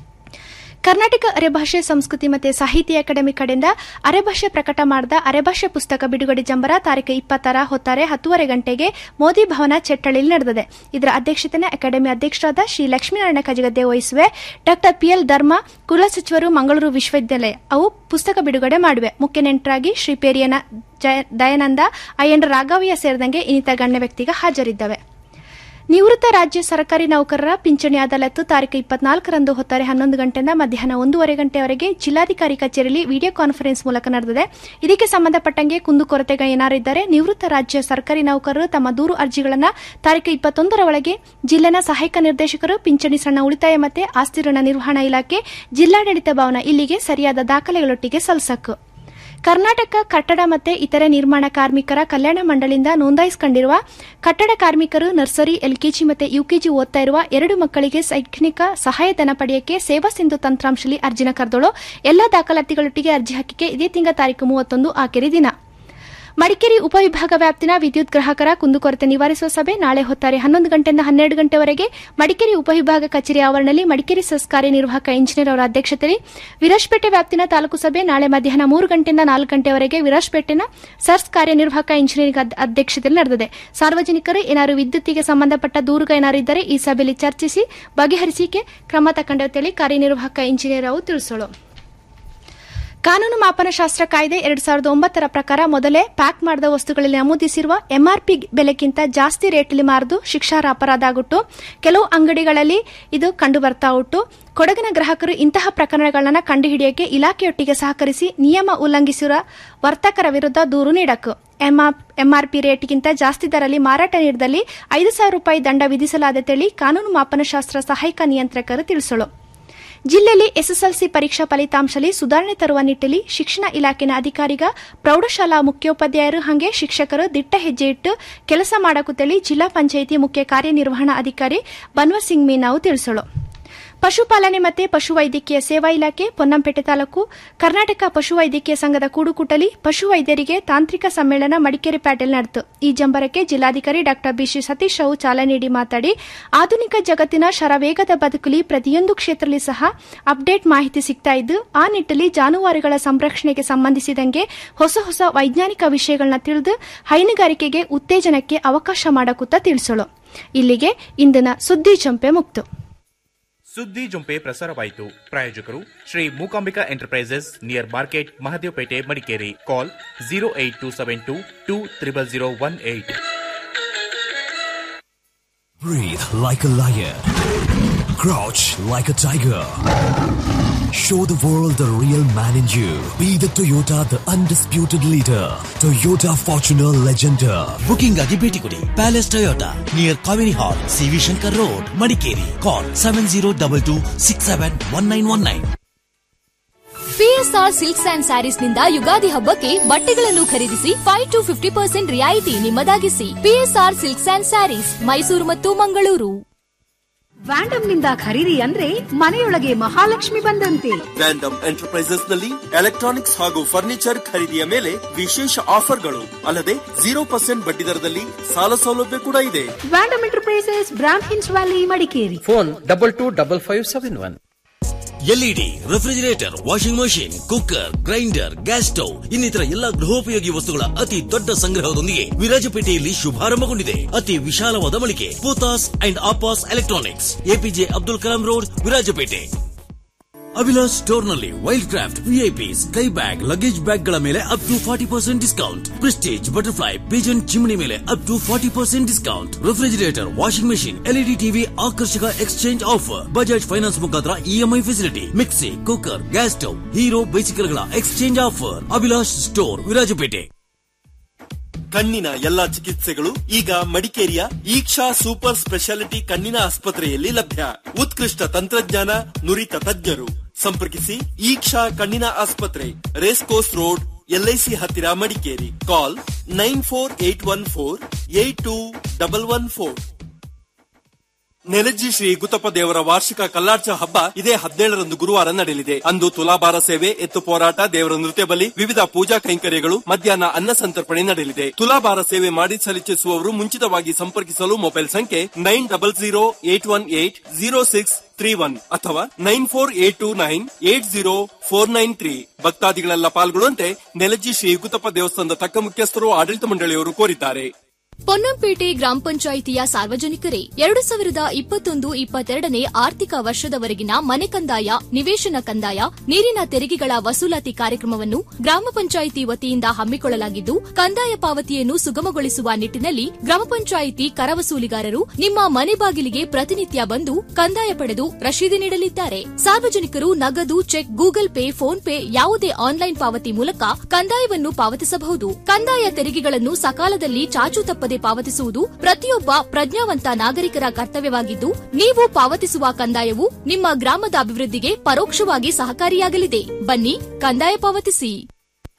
ಕರ್ನಾಟಕ ಅರೆಭಾಷೆ ಸಂಸ್ಕೃತಿ ಮತ್ತು ಸಾಹಿತ್ಯ ಅಕಾಡೆಮಿ ಕಡೆಯಿಂದ ಅರೆಭಾಷೆ ಪ್ರಕಟ ಮಾಡಿದ ಅರೆಭಾಷೆ ಪುಸ್ತಕ ಬಿಡುಗಡೆ ಜಂಬರ ತಾರೀಕು ಇಪ್ಪತ್ತರ ಹೊತ್ತಾರೆ ಹತ್ತುವರೆ ಗಂಟೆಗೆ ಮೋದಿ ಭವನ ಚೆಟ್ಟಳ್ಳಿಯಲ್ಲಿ ನಡೆದಿದೆ ಇದರ ಅಧ್ಯಕ್ಷತೆನ ಅಕಾಡೆಮಿ ಅಧ್ಯಕ್ಷರಾದ ಶ್ರೀ ಲಕ್ಷ್ಮೀನಾರಾಯಣ ಕಜಗದ್ದೆ ವಹಿಸುವೆ ಡಾ ಪಿಎಲ್ ಧರ್ಮ ಕುಲಸಚಿವರು ಮಂಗಳೂರು ವಿಶ್ವವಿದ್ಯಾಲಯ ಅವು ಪುಸ್ತಕ ಬಿಡುಗಡೆ ಮಾಡಿವೆ ಮುಖ್ಯ ನೆಂಟರಾಗಿ ಶ್ರೀ ಪೇರಿಯನ ದಯಾನಂದ ಅಯ್ಯಂಡ್ರ ರಾಘವಯ್ಯ ಸೇರಿದಂಗೆ ಇನ್ನಿತರ ಗಣ್ಯ ವ್ಯಕ್ತಿಗ ಹಾಜರಿದ್ದವೆ ನಿವೃತ್ತ ರಾಜ್ಯ ಸರ್ಕಾರಿ ನೌಕರರ ಪಿಂಚಣಿ ಅದಾಲತ್ತು ತಾರೀಕು ಇಪ್ಪತ್ನಾಲ್ಕರಂದು ಹೊತ್ತಾರೆ ಹನ್ನೊಂದು ಗಂಟೆಯಿಂದ ಮಧ್ಯಾಹ್ನ ಒಂದೂವರೆ ಗಂಟೆವರೆಗೆ ಜಿಲ್ಲಾಧಿಕಾರಿ ಕಚೇರಿಯಲ್ಲಿ ವಿಡಿಯೋ ಕಾನ್ಫರೆನ್ಸ್ ಮೂಲಕ ನಡೆದಿದೆ ಇದಕ್ಕೆ ಸಂಬಂಧಪಟ್ಟಂಗೆ ಕುಂದುಕೊರತೆಗಳು ಏನಾರಿದ್ದರೆ ನಿವೃತ್ತ ರಾಜ್ಯ ಸರ್ಕಾರಿ ನೌಕರರು ತಮ್ಮ ದೂರು ಅರ್ಜಿಗಳನ್ನು ತಾರೀಕು ಇಪ್ಪತ್ತೊಂದರ ಒಳಗೆ ಜಿಲ್ಲೆನ ಸಹಾಯಕ ನಿರ್ದೇಶಕರು ಪಿಂಚಣಿ ಸಣ್ಣ ಉಳಿತಾಯ ಮತ್ತು ಆಸ್ತಿ ಋಣ ನಿರ್ವಹಣಾ ಇಲಾಖೆ ಜಿಲ್ಲಾಡಳಿತ ಭವನ ಇಲ್ಲಿಗೆ ಸರಿಯಾದ ದಾಖಲೆಗಳೊಟ್ಟಿಗೆ ಸಲ್ಲಿಸಕು ಕರ್ನಾಟಕ ಕಟ್ಟಡ ಮತ್ತು ಇತರೆ ನಿರ್ಮಾಣ ಕಾರ್ಮಿಕರ ಕಲ್ಯಾಣ ಮಂಡಳಿಯಿಂದ ನೋಂದಾಯಿಸಿಕೊಂಡಿರುವ ಕಟ್ಟಡ ಕಾರ್ಮಿಕರು ನರ್ಸರಿ ಎಲ್ಕೆಜಿ ಮತ್ತು ಯುಕೆಜಿ ಓದ್ತಾ ಇರುವ ಎರಡು ಮಕ್ಕಳಿಗೆ ಶೈಕ್ಷಣಿಕ ಸಹಾಯಧನ ಪಡೆಯಕ್ಕೆ ಸೇವಾ ಸಿಂಧು ತಂತ್ರಾಂಶಲಿ ಅರ್ಜಿನ ಕರೆದಳು ಎಲ್ಲಾ ದಾಖಲಾತಿಗಳೊಟ್ಟಿಗೆ ಅರ್ಜಿ ಹಾಕಿಕೆ ಇದೇ ತಿಂಗಳ ತಾರೀಕು ಮೂವತ್ತೊಂದು ಆಖರಿ ದಿನ ಮಡಿಕೇರಿ ಉಪವಿಭಾಗ ವ್ಯಾಪ್ತಿನ ವಿದ್ಯುತ್ ಗ್ರಾಹಕರ ಕುಂದುಕೊರತೆ ನಿವಾರಿಸುವ ಸಭೆ ನಾಳೆ ಹೊತ್ತಾರೆ ಹನ್ನೊಂದು ಗಂಟೆಯಿಂದ ಹನ್ನೆರಡು ಗಂಟೆವರೆಗೆ ಮಡಿಕೇರಿ ಉಪವಿಭಾಗ ಕಚೇರಿ ಆವರಣದಲ್ಲಿ ಮಡಿಕೇರಿ ಸೆಸ್ ಕಾರ್ಯನಿರ್ವಾಹಕ ಇಂಜಿನಿಯರ್ ಅವರ ಅಧ್ಯಕ್ಷತೆಯಲ್ಲಿ ವಿರಾಜಪೇಟೆ ವ್ಯಾಪ್ತಿನ ತಾಲೂಕು ಸಭೆ ನಾಳೆ ಮಧ್ಯಾಹ್ನ ಮೂರು ಗಂಟೆಯಿಂದ ನಾಲ್ಕು ಗಂಟೆವರೆಗೆ ವಿರಾಜಪೇಟೆನ ಸರ್ಸ್ ಕಾರ್ಯನಿರ್ವಾಹಕ ಇಂಜಿನಿಯರಿಂಗ್ ಅದ್- ಅಧ್ಯಕ್ಷತೆಯಲ್ಲಿ ನಡೆದಿದೆ ಸಾರ್ವಜನಿಕರು ಏನಾದರೂ ವಿದ್ಯುತ್ತಿಗೆ ಸಂಬಂಧಪಟ್ಟ ದೂರುಗಳು ಏನಾರು ಇದ್ದರೆ ಈ ಸಭೆಯಲ್ಲಿ ಚರ್ಚಿಸಿ ಬಗೆಹರಿಸಿಕೆ ಕ್ರಮ ತಗೊಂಡಂತೇಳಿ ಕಾರ್ಯನಿರ್ವಾಹಕ ಇಂಜಿನಿಯರ್ ಅವರು ತಿಳಿಸೋಳು ಕಾನೂನು ಮಾಪನಶಾಸ್ತ್ರ ಕಾಯ್ದೆ ಎರಡ್ ಸಾವಿರದ ಒಂಬತ್ತರ ಪ್ರಕಾರ ಮೊದಲೇ ಪ್ಯಾಕ್ ಮಾಡಿದ ವಸ್ತುಗಳಲ್ಲಿ ನಮೂದಿಸಿರುವ ಎಂಆರ್ಪಿ ಬೆಲೆಗಿಂತ ಜಾಸ್ತಿ ರೇಟ್ಲಿ ಮಾರದು ಶಿಕ್ಷಾರ್ಹ ಅಪರಾಧ ಆಗಿಟ್ಟು ಕೆಲವು ಅಂಗಡಿಗಳಲ್ಲಿ ಇದು ಕಂಡು ಬರ್ತಾ ಉಂಟು ಕೊಡಗಿನ ಗ್ರಾಹಕರು ಇಂತಹ ಪ್ರಕರಣಗಳನ್ನು ಕಂಡುಹಿಡಿಯಕ್ಕೆ ಇಲಾಖೆಯೊಟ್ಟಿಗೆ ಸಹಕರಿಸಿ ನಿಯಮ ಉಲ್ಲಂಘಿಸಿರುವ ವರ್ತಕರ ವಿರುದ್ಧ ದೂರು ನೀಡಬೇಕು ಎಂಆರ್ಪಿ ರೇಟ್ಗಿಂತ ಜಾಸ್ತಿ ದರಲ್ಲಿ ಮಾರಾಟ ನೀಡಿದಲ್ಲಿ ಐದು ಸಾವಿರ ರೂಪಾಯಿ ದಂಡ ವಿಧಿಸಲಾದ ಕಾನೂನು ಮಾಪನಶಾಸ್ತ್ರ ಸಹಾಯಕ ನಿಯಂತ್ರಕರು ತಿಳಿಸಲು ಜಿಲ್ಲೆಯಲ್ಲಿ ಎಸ್ಎಸ್ಎಲ್ಸಿ ಪರೀಕ್ಷಾ ಫಲಿತಾಂಶದಲ್ಲಿ ಸುಧಾರಣೆ ತರುವ ನಿಟ್ಟಿನಲ್ಲಿ ಶಿಕ್ಷಣ ಇಲಾಖೆನ ಅಧಿಕಾರಿಗ ಪ್ರೌಢಶಾಲಾ ಮುಖ್ಯೋಪಾಧ್ಯಾಯರು ಹಾಗೆ ಶಿಕ್ಷಕರು ದಿಟ್ಟ ಹೆಜ್ಜೆ ಇಟ್ಟು ಕೆಲಸ ಮಾಡಕುತ್ತೇಳಿ ಜಿಲ್ಲಾ ಪಂಚಾಯಿತಿ ಮುಖ್ಯ ಕಾರ್ಯನಿರ್ವಹಣಾ ಅಧಿಕಾರಿ ಬನ್ವರ್ ಸಿಂಗ್ ಮೀನಾವು ತಿಳಿಸಲು ಪಶುಪಾಲನೆ ಮತ್ತು ಪಶುವೈದ್ಯಕೀಯ ಸೇವಾ ಇಲಾಖೆ ಪೊನ್ನಂಪೇಟೆ ತಾಲೂಕು ಕರ್ನಾಟಕ ಪಶುವೈದ್ಯಕೀಯ ಸಂಘದ ಕೂಡುಕುಟಲಿ ಪಶುವೈದ್ಯರಿಗೆ ತಾಂತ್ರಿಕ ಸಮ್ಮೇಳನ ಮಡಿಕೇರಿ ಪ್ಯಾಟೆಲ್ ನಡೆಯಿತು ಈ ಜಂಬರಕ್ಕೆ ಜಿಲ್ಲಾಧಿಕಾರಿ ಡಾ ಬಿಸಿ ಸತೀಶ್ ರಾವ್ ಚಾಲನೆ ನೀಡಿ ಮಾತಾಡಿ ಆಧುನಿಕ ಜಗತ್ತಿನ ಶರವೇಗದ ಬದುಕಲಿ ಪ್ರತಿಯೊಂದು ಕ್ಷೇತ್ರದಲ್ಲಿ ಸಹ ಅಪ್ಡೇಟ್ ಮಾಹಿತಿ ಸಿಗ್ತಾ ಇದ್ದು ಆ ನಿಟ್ಟಲ್ಲಿ ಜಾನುವಾರುಗಳ ಸಂರಕ್ಷಣೆಗೆ ಸಂಬಂಧಿಸಿದಂಗೆ ಹೊಸ ಹೊಸ ವೈಜ್ಞಾನಿಕ ವಿಷಯಗಳನ್ನ ತಿಳಿದು ಹೈನುಗಾರಿಕೆಗೆ ಉತ್ತೇಜನಕ್ಕೆ ಅವಕಾಶ ಮಾಡಕುತ್ತ ತಿಳಿಸೋಳು ಇಲ್ಲಿಗೆ ಇಂದಿನ ಸುದ್ದಿ ಚಂಪೆ ಮುಕ್ತು ಸುದ್ದಿ ಜೊಂಪೆ ಪ್ರಸಾರವಾಯಿತು ಪ್ರಾಯೋಜಕರು Shri Mookambika enterprises near market Mahadevapete Madikeri call zero eight two seven two two triple zero one eight Breathe like a lion. Crouch like a tiger. Show the world the real man in you. Be the Toyota, the undisputed leader. Toyota Fortuner Legender. Booking ಆಗಿ ಭೇಟಿ ಕೊಡಿ palace Toyota near Kaveri hall C V Shankar road Madikeri call seven zero double two six seven one nine one nine PSR silks and sarees ನಿಂದ ಯುಗಾದಿ ಹಬ್ಬಕ್ಕೆ ಬಟ್ಟೆಗಳನ್ನು ಖರೀದಿಸಿ five to fifty percent ರಿಯಾಯಿತಿ ನಿಮ್ಮದಾಗಿಸಿ PSR silks and sarees Mysuru ಮತ್ತು ಮಂಗಳೂರು ವ್ಯಾಂಡಮ್ ನಿಂದ ಖರೀದಿ ಅಂದ್ರೆ ಮನೆಯೊಳಗೆ ಮಹಾಲಕ್ಷ್ಮಿ ಬಂದಂತೆ ವ್ಯಾಂಡಮ್ ಎಂಟರ್ಪ್ರೈಸಸ್ ನಲ್ಲಿ ಎಲೆಕ್ಟ್ರಾನಿಕ್ಸ್ ಹಾಗೂ ಫರ್ನಿಚರ್ ಖರೀದಿಯ ಮೇಲೆ ವಿಶೇಷ ಆಫರ್ಗಳು ಅಲ್ಲದೆ ಜೀರೋ ಪರ್ಸೆಂಟ್ ಬಡ್ಡಿ ದರದಲ್ಲಿ ಸಾಲ ಸೌಲಭ್ಯ ಕೂಡ ಇದೆ ವ್ಯಾಂಡಮ್ ಎಂಟರ್ಪ್ರೈಸಸ್ ಬ್ರಾಮ್ ಹಿನ್ಸ್ valley Madikeri phone double two double five seven one LED refrigerator washing machine cooker grinder gas stove ಇನ್ನಿತರ ಎಲ್ಲ ಗೃಹೋಪಯೋಗಿ ವಸ್ತುಗಳ ಅತಿ ದೊಡ್ಡ ಸಂಗ್ರಹದೊಂದಿಗೆ ವಿರಾಜಪೇಟೆಯಲ್ಲಿ ಶುಭಾರಂಭಗೊಂಡಿದೆ ಅತಿ ವಿಶಾಲವಾದ ಮಳಿಗೆ ಪೋತಾಸ್ ಅಂಡ್ ಆಪಾಸ್ electronics APJ Abdul Kalam road Virajpet Abhilash store ನಲ್ಲಿ Wildcraft VIP sky bag luggage bag ಗಳ ಮೇಲೆ up to forty percent discount Prestige Butterfly Pigeon chimney ಮೇಲೆ up to forty percent discount refrigerator washing machine LED TV ಆಕರ್ಷಕ exchange offer Bajaj finance ಮುಖಾಂತರ EMI facility mixie cooker gas stove Hero bicycle ಗಳ exchange offer Abhilash store Virajpet ಕಣ್ಣಿನ ಎಲ್ಲಾ ಚಿಕಿತ್ಸೆಗಳು ಈಗ ಮಡಿಕೇರಿಯ ಈಕ್ಷಾ super speciality ಕಣ್ಣಿನ ಆಸ್ಪತ್ರೆಯಲ್ಲಿ ಲಭ್ಯ ಉತ್ಕೃಷ್ಟ ತಂತ್ರಜ್ಞಾನ ನುರಿತ ತಜ್ಞರು ಸಂಪರ್ಕಿಸಿ ಈಕ್ಷಾ ಕಣ್ಣಿನ ಆಸ್ಪತ್ರೆ ರೇಸ್ ಕೋರ್ಸ್ ರೋಡ್ ಎಲ್ಐಸಿ ಹತ್ತಿರ Madikeri call nine four eight one four eight two double one four Nelajji Shri Guttappa ದೇವರ ವಾರ್ಷಿಕ ಕಲ್ಲಾರ್ಚ ಹಬ್ಬ ಇದೇ ಹದಿನೇಳರಂದು ಗುರುವಾರ ನಡೆಯಲಿದೆ ಅಂದು ತುಲಾಭಾರ ಸೇವೆ ಎತ್ತು ಹೋರಾಟ ದೇವರ ನೃತ್ಯ ಬಲಿ ವಿವಿಧ ಪೂಜಾ ಕೈಂಕರ್ಯಗಳು ಮಧ್ಯಾಹ್ನ ಅನ್ನ ಸಂತರ್ಪಣೆ ನಡೆಯಲಿದೆ ತುಲಾಭಾರ ಸೇವೆ ಮಾಡಿ ಸಲ್ಲಿಸಿಸುವವರು ಮುಂಚಿತವಾಗಿ ಸಂಪರ್ಕಿಸಲು ಮೊಬೈಲ್ ಸಂಖ್ಯೆ nine double zero eight one eight zero six three one ಅಥವಾ nine four eight two nine eight zero four nine three ಭಕ್ತಾದಿಗಳೆಲ್ಲ ಪಾಲ್ಗೊಳ್ಳುವಂತೆ ನೆಲಜ್ಜಿ ಶ್ರೀ ಗುತ್ತಪ್ಪ ದೇವಸ್ಥಾನದ ತಕ್ಕ ಮುಖ್ಯಸ್ಥರು ಆಡಳಿತ ಮಂಡಳಿಯವರು ಕೋರಿದ್ದಾರೆ ಪೊನ್ನಂಪೇಟೆ ಗ್ರಾಮ ಪಂಚಾಯಿತಿಯ ಸಾರ್ವಜನಿಕರೇ ಎರಡು ಸಾವಿರದ ಇಪ್ಪತ್ತೊಂದು ಇಪ್ಪತ್ತೆರಡನೇ ಆರ್ಥಿಕ ವರ್ಷದವರೆಗಿನ ಮನೆ ಕಂದಾಯ ನಿವೇಶನ ಕಂದಾಯ ನೀರಿನ ತೆರಿಗೆಗಳ ವಸೂಲಾತಿ ಕಾರ್ಯಕ್ರಮವನ್ನು ಗ್ರಾಮ ಪಂಚಾಯಿತಿ ವತಿಯಿಂದ ಹಮ್ಮಿಕೊಳ್ಳಲಾಗಿದ್ದು ಕಂದಾಯ ಪಾವತಿಯನ್ನು ಸುಗಮಗೊಳಿಸುವ ನಿಟ್ಟಿನಲ್ಲಿ ಗ್ರಾಮ ಪಂಚಾಯಿತಿ ಕರ ವಸೂಲಿಗಾರರು ನಿಮ್ಮ ಮನೆ ಬಾಗಿಲಿಗೆ ಪ್ರತಿನಿತ್ಯ ಬಂದು ಕಂದಾಯ ಪಡೆದು ರಶೀದಿ ನೀಡಲಿದ್ದಾರೆ ಸಾರ್ವಜನಿಕರು ನಗದು cheque Google Pay PhonePe ಯಾವುದೇ ಆನ್ಲೈನ್ ಪಾವತಿ ಮೂಲಕ ಕಂದಾಯವನ್ನು ಪಾವತಿಸಬಹುದು ಕಂದಾಯ ತೆರಿಗೆಗಳನ್ನು ಸಕಾಲದಲ್ಲಿ ಚಾಚು ತಪ್ಪದೆ ಪಾವತಿಸುವುದು ಪ್ರತಿಯೊಬ್ಬ ಪ್ರಜ್ಞಾವಂತ ನಾಗರಿಕರ ಕರ್ತವ್ಯವಾಗಿದ್ದು ನೀವು ಪಾವತಿಸುವ ಕಂದಾಯವು ನಿಮ್ಮ ಗ್ರಾಮದ ಅಭಿವೃದ್ಧಿಗೆ ಪರೋಕ್ಷವಾಗಿ ಸಹಕಾರಿಯಾಗಲಿದೆ ಬನ್ನಿ ಕಂದಾಯ ಪಾವತಿಸಿ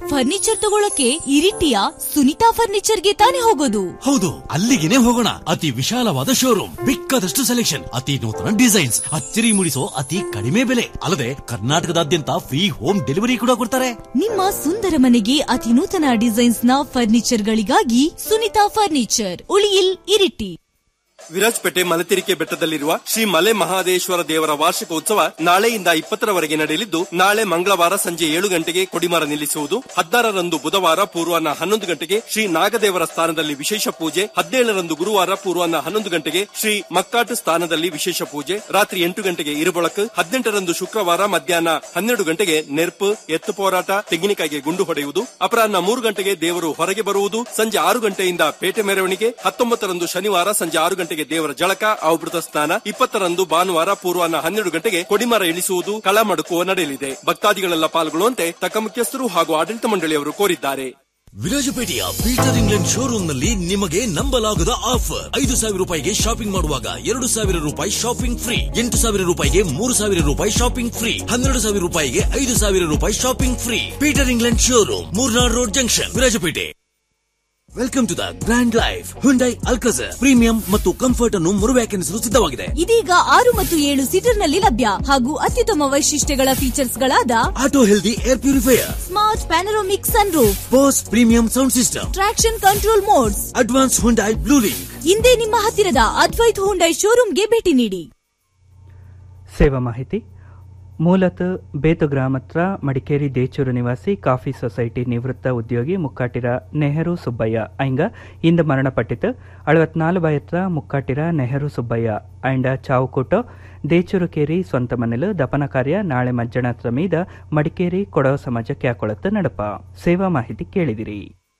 ಫರ್ನಿಚರ್ ತಗೊಳಕ್ಕೆ ಇರಿಟಿಯ ಸುನಿತಾ ಫರ್ನಿಚರ್ಗೆ ತಾನೇ ಹೋಗೋದು ಹೌದು ಅಲ್ಲಿಗೆನೆ ಹೋಗೋಣ ಅತಿ ವಿಶಾಲವಾದ ಶೋರೂಮ್ ಬೇಕಾದಷ್ಟು ಸೆಲೆಕ್ಷನ್ ಅತಿ ನೂತನ ಡಿಸೈನ್ಸ್ ಅಚ್ಚರಿ ಮೂಡಿಸೋ ಅತಿ ಕಡಿಮೆ ಬೆಲೆ ಅಲ್ಲದೆ ಕರ್ನಾಟಕದಾದ್ಯಂತ ಫ್ರೀ ಹೋಮ್ ಡೆಲಿವರಿ ಕೂಡ ಕೊಡ್ತಾರೆ ನಿಮ್ಮ ಸುಂದರ ಮನೆಗೆ ಅತಿ ನೂತನ ಡಿಸೈನ್ಸ್ ನ ಫರ್ನಿಚರ್ ಗಳಿಗಾಗಿ ಸುನಿತಾ ಫರ್ನಿಚರ್ ಉಳಿಯಿಲ್ ಇರಿಟಿ ವಿರಾಜಪೇಟೆ ಮಲತಿರಿಕೆ ಬೆಟ್ಟದಲ್ಲಿರುವ ಶ್ರೀ ಮಲೆ ಮಹಾದೇಶ್ವರ ದೇವರ ವಾರ್ಷಿಕ ಉತ್ಸವ ನಾಳೆಯಿಂದ ಇಪ್ಪತ್ತರವರೆಗೆ ನಡೆಯಲಿದ್ದು ನಾಳೆ ಮಂಗಳವಾರ ಸಂಜೆ ಏಳು ಗಂಟೆಗೆ ಕೊಡಿಮರ ನಿಲ್ಲಿಸುವುದು ಹದಿನಾರರಂದು ಬುಧವಾರ ಪೂರ್ವಾಹ್ನ ಹನ್ನೊಂದು ಗಂಟೆಗೆ ಶ್ರೀ ನಾಗದೇವರ ಸ್ಥಾನದಲ್ಲಿ ವಿಶೇಷ ಪೂಜೆ ಹದಿನೇಳರಂದು ಗುರುವಾರ ಪೂರ್ವಾಹ್ನ ಹನ್ನೊಂದು ಗಂಟೆಗೆ ಶ್ರೀ ಮಕ್ಕಾಟ್ ಸ್ಥಾನದಲ್ಲಿ ವಿಶೇಷ ಪೂಜೆ ರಾತ್ರಿ ಎಂಟು ಗಂಟೆಗೆ ಇರುಬಳಕು ಹದಿನೆಂಟರಂದು ಶುಕ್ರವಾರ ಮಧ್ಯಾಹ್ನ ಹನ್ನೆರಡು ಗಂಟೆಗೆ ನೆರ್ಪು ಎತ್ತು ಹೋರಾಟ ತೆಂಗಿನಕಾಯಿಗೆ ಗುಂಡು ಹೊಡೆಯುವುದು ಅಪರಾಹ್ನ ಮೂರು ಗಂಟೆಗೆ ದೇವರು ಹೊರಗೆ ಬರುವುದು ಸಂಜೆ ಆರು ಗಂಟೆಯಿಂದ ಪೇಟೆ ಮೆರವಣಿಗೆ ಹತ್ತೊಂಬತ್ತರಂದು ಶನಿವಾರ ಸಂಜೆ ಆರು ಗಂಟೆಗೆ ದೇವರ ಜಳಕ ಔಭೃತ ಸ್ನಾನ ಇಪ್ಪತ್ತರಂದು ಭಾನುವಾರ ಪೂರ್ವಾಹ್ನ ಹನ್ನೆರಡು ಗಂಟೆಗೆ ಕೊಡಿಮರ ಇಳಿಸುವುದು ಕಳ ಮಡುಕುವ ನಡೆಯಲಿದೆ ಭಕ್ತಾದಿಗಳೆಲ್ಲ ಪಾಲ್ಗೊಳ್ಳುವಂತೆ ತಕ್ಕ ಮುಖ್ಯಸ್ಥರು ಹಾಗೂ ಆಡಳಿತ ಮಂಡಳಿಯವರು ಕೋರಿದ್ದಾರೆ ವಿರಾಜಪೇಟೆಯ ಪೀಟರ್ ಇಂಗ್ಲೆಂಡ್ ಶೋರೂಮ್ ನಲ್ಲಿ ನಿಮಗೆ ನಂಬಲಾಗದ ಆಫರ್ ಐದು ಸಾವಿರ ರೂಪಾಯಿಗೆ ಶಾಪಿಂಗ್ ಮಾಡುವಾಗ ಎರಡು ಸಾವಿರ ರೂಪಾಯಿ ಶಾಪಿಂಗ್ ಫ್ರೀ ಎಂಟು ಸಾವಿರ ರೂಪಾಯಿಗೆ ಮೂರು ಸಾವಿರ ರೂಪಾಯಿ ಶಾಪಿಂಗ್ ಫ್ರೀ ಹನ್ನೆರಡು ಸಾವಿರ ರೂಪಾಯಿಗೆ ಐದು ಸಾವಿರ ರೂಪಾಯಿ shopping free Peter England showroom Moornad road junction Virajpet welcome to the grand life Hyundai Alcazar premium ಮತ್ತು ಕಂಫರ್ಟ್ ಅನ್ನು ಮರುವ್ಯಾಖ್ಯಾನಿಸಲು ಸಿದ್ಧವಾಗಿದೆ ಇದೀಗ ಆರು ಮತ್ತು ಏಳು ಸೀಟರ್ ನಲ್ಲಿ ಲಭ್ಯ ಹಾಗೂ ಅತ್ಯುತ್ತಮ ವೈಶಿಷ್ಟ್ಯಗಳ ಫೀಚರ್ಸ್ ಗಳಾದ auto healthy air purifier smart panoramic sunroof Bose premium sound system traction control modes advanced Hyundai Bluelink ಹಿಂದೆ ನಿಮ್ಮ ಹತ್ತಿರದ ಅದ್ವೈತ್ ಹುಂಡೈ ಶೋರೂಮ್ಗೆ ಭೇಟಿ ನೀಡಿ ಸೇವಾ ಮಾಹಿತಿ ಮೂಲತಃ ಬೇತು ಗ್ರಾಮತ್ರ ಮಡಿಕೇರಿ ದೇಚೂರು ನಿವಾಸಿ ಕಾಫಿ ಸೊಸೈಟಿ ನಿವೃತ್ತ ಉದ್ಯೋಗಿ ಮುಕ್ಕಾಟಿರ ನೆಹರು ಸುಬ್ಬಯ್ಯ ಐಂಗ ಇಂದು ಮರಣಪಟ್ಟಿತು ಅಳವತ್ನಾಲು ಬಯತ್ರ ಮುಕ್ಕಾಟಿರ ನೆಹರು ಸುಬ್ಬಯ್ಯ ಐಂಡ ಚಾವುಕೂಟು ದೇಚೂರು ಕೇರಿ ಸ್ವಂತ ಮನೆಲು ದಪನ ಕಾರ್ಯ ನಾಳೆ ಮಜ್ಜನತ್ರ ಮೀದ ಮಡಿಕೇರಿ ಕೊಡವ ಸಮಾಜ ಕ್ಯಾಕೊಳತ್ತ ನಡಪ ಸೇವಾ ಮಾಹಿತಿ ಕೇಳಿದಿರಿ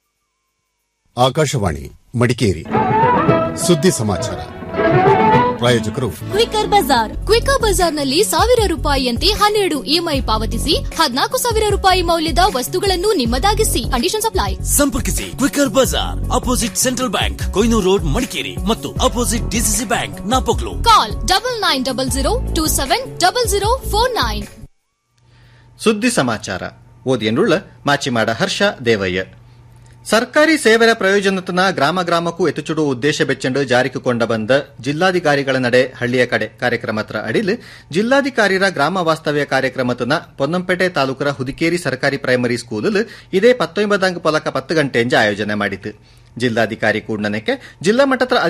ಆಕಾಶವಾಣಿ ಮಡಿಕೇರಿ ಸುದ್ದಿ ಸಮಾಚಾರ ಪ್ರಾಯೋಜಕರು ಕ್ವಿಕರ್ ಬಜಾರ್ ಕ್ವಿಕರ್ ಬಜಾರ್ನಲ್ಲಿ ಸಾವಿರ ರೂಪಾಯಿಯಂತೆ ಹನ್ನೆರಡು ಇಎಂಐ ಪಾವತಿಸಿ ಹದಿನಾಲ್ಕು ಸಾವಿರ ರೂಪಾಯಿ ಮೌಲ್ಯದ ವಸ್ತುಗಳನ್ನು ನಿಮ್ಮದಾಗಿಸಿ ಕಂಡೀಷನ್ ಅಪ್ಲೈ ಸಂಪರ್ಕಿಸಿ ಕ್ವಿಕರ್ ಬಜಾರ್ ಅಪೋಸಿಟ್ ಸೆಂಟ್ರಲ್ ಬ್ಯಾಂಕ್ ಕೊಯ್ನೂರು ರೋಡ್ ಮಡಿಕೇರಿ ಮತ್ತು opposite DCC bank Napoklu call double nine double zero two seven double zero four nine ಸುದ್ದಿ ಸಮಾಚಾರ ಓದಿಯನ್ನುಳ್ಳ ಮಾಚಿಮಾಡ ಹರ್ಷ ದೇವಯ್ಯ ಸರ್ಕಾರಿ ಸೇವೆಯ ಪ್ರಯೋಜನತನ ಗ್ರಾಮ ಗ್ರಾಮಕ್ಕೂ ಎತ್ತುಚುಡುವ ಉದ್ದೇಶ ಬೆಚ್ಚಂಡು ಜಾರಿಗೆ ಕೊಂಡ ಬಂದ ಜಿಲ್ಲಾಧಿಕಾರಿಗಳ ನಡೆ ಹಳ್ಳಿಯ ಕಡೆ ಕಾರ್ಯಕ್ರಮತ್ರ ಅಡಿಲ್ ಜಿಲ್ಲಾಧಿಕಾರಿರ ಗ್ರಾಮ ವಾಸ್ತವ್ಯ ಕಾರ್ಯಕ್ರಮತನ ಪೊನ್ನಂಪೇಟೆ ತಾಲೂಕರ ಹುದಿಕೇರಿ ಸರ್ಕಾರಿ ಪ್ರೈಮರಿ ಸ್ಕೂಲ್ ಇದೇ ಪತ್ತೊಂಬತ್ತಂಗ ಪೊಲಕ ಪತ್ತು ಗಂಟೆಂಜ ಆಯೋಜನೆ ಮಾಡಿತು ಜಿಲ್ಲಾಧಿಕಾರಿ ಕೂಡ್ನನೆಕ್ಕೆ ಜಿಲ್ಲಾ ಮಟ್ಟದ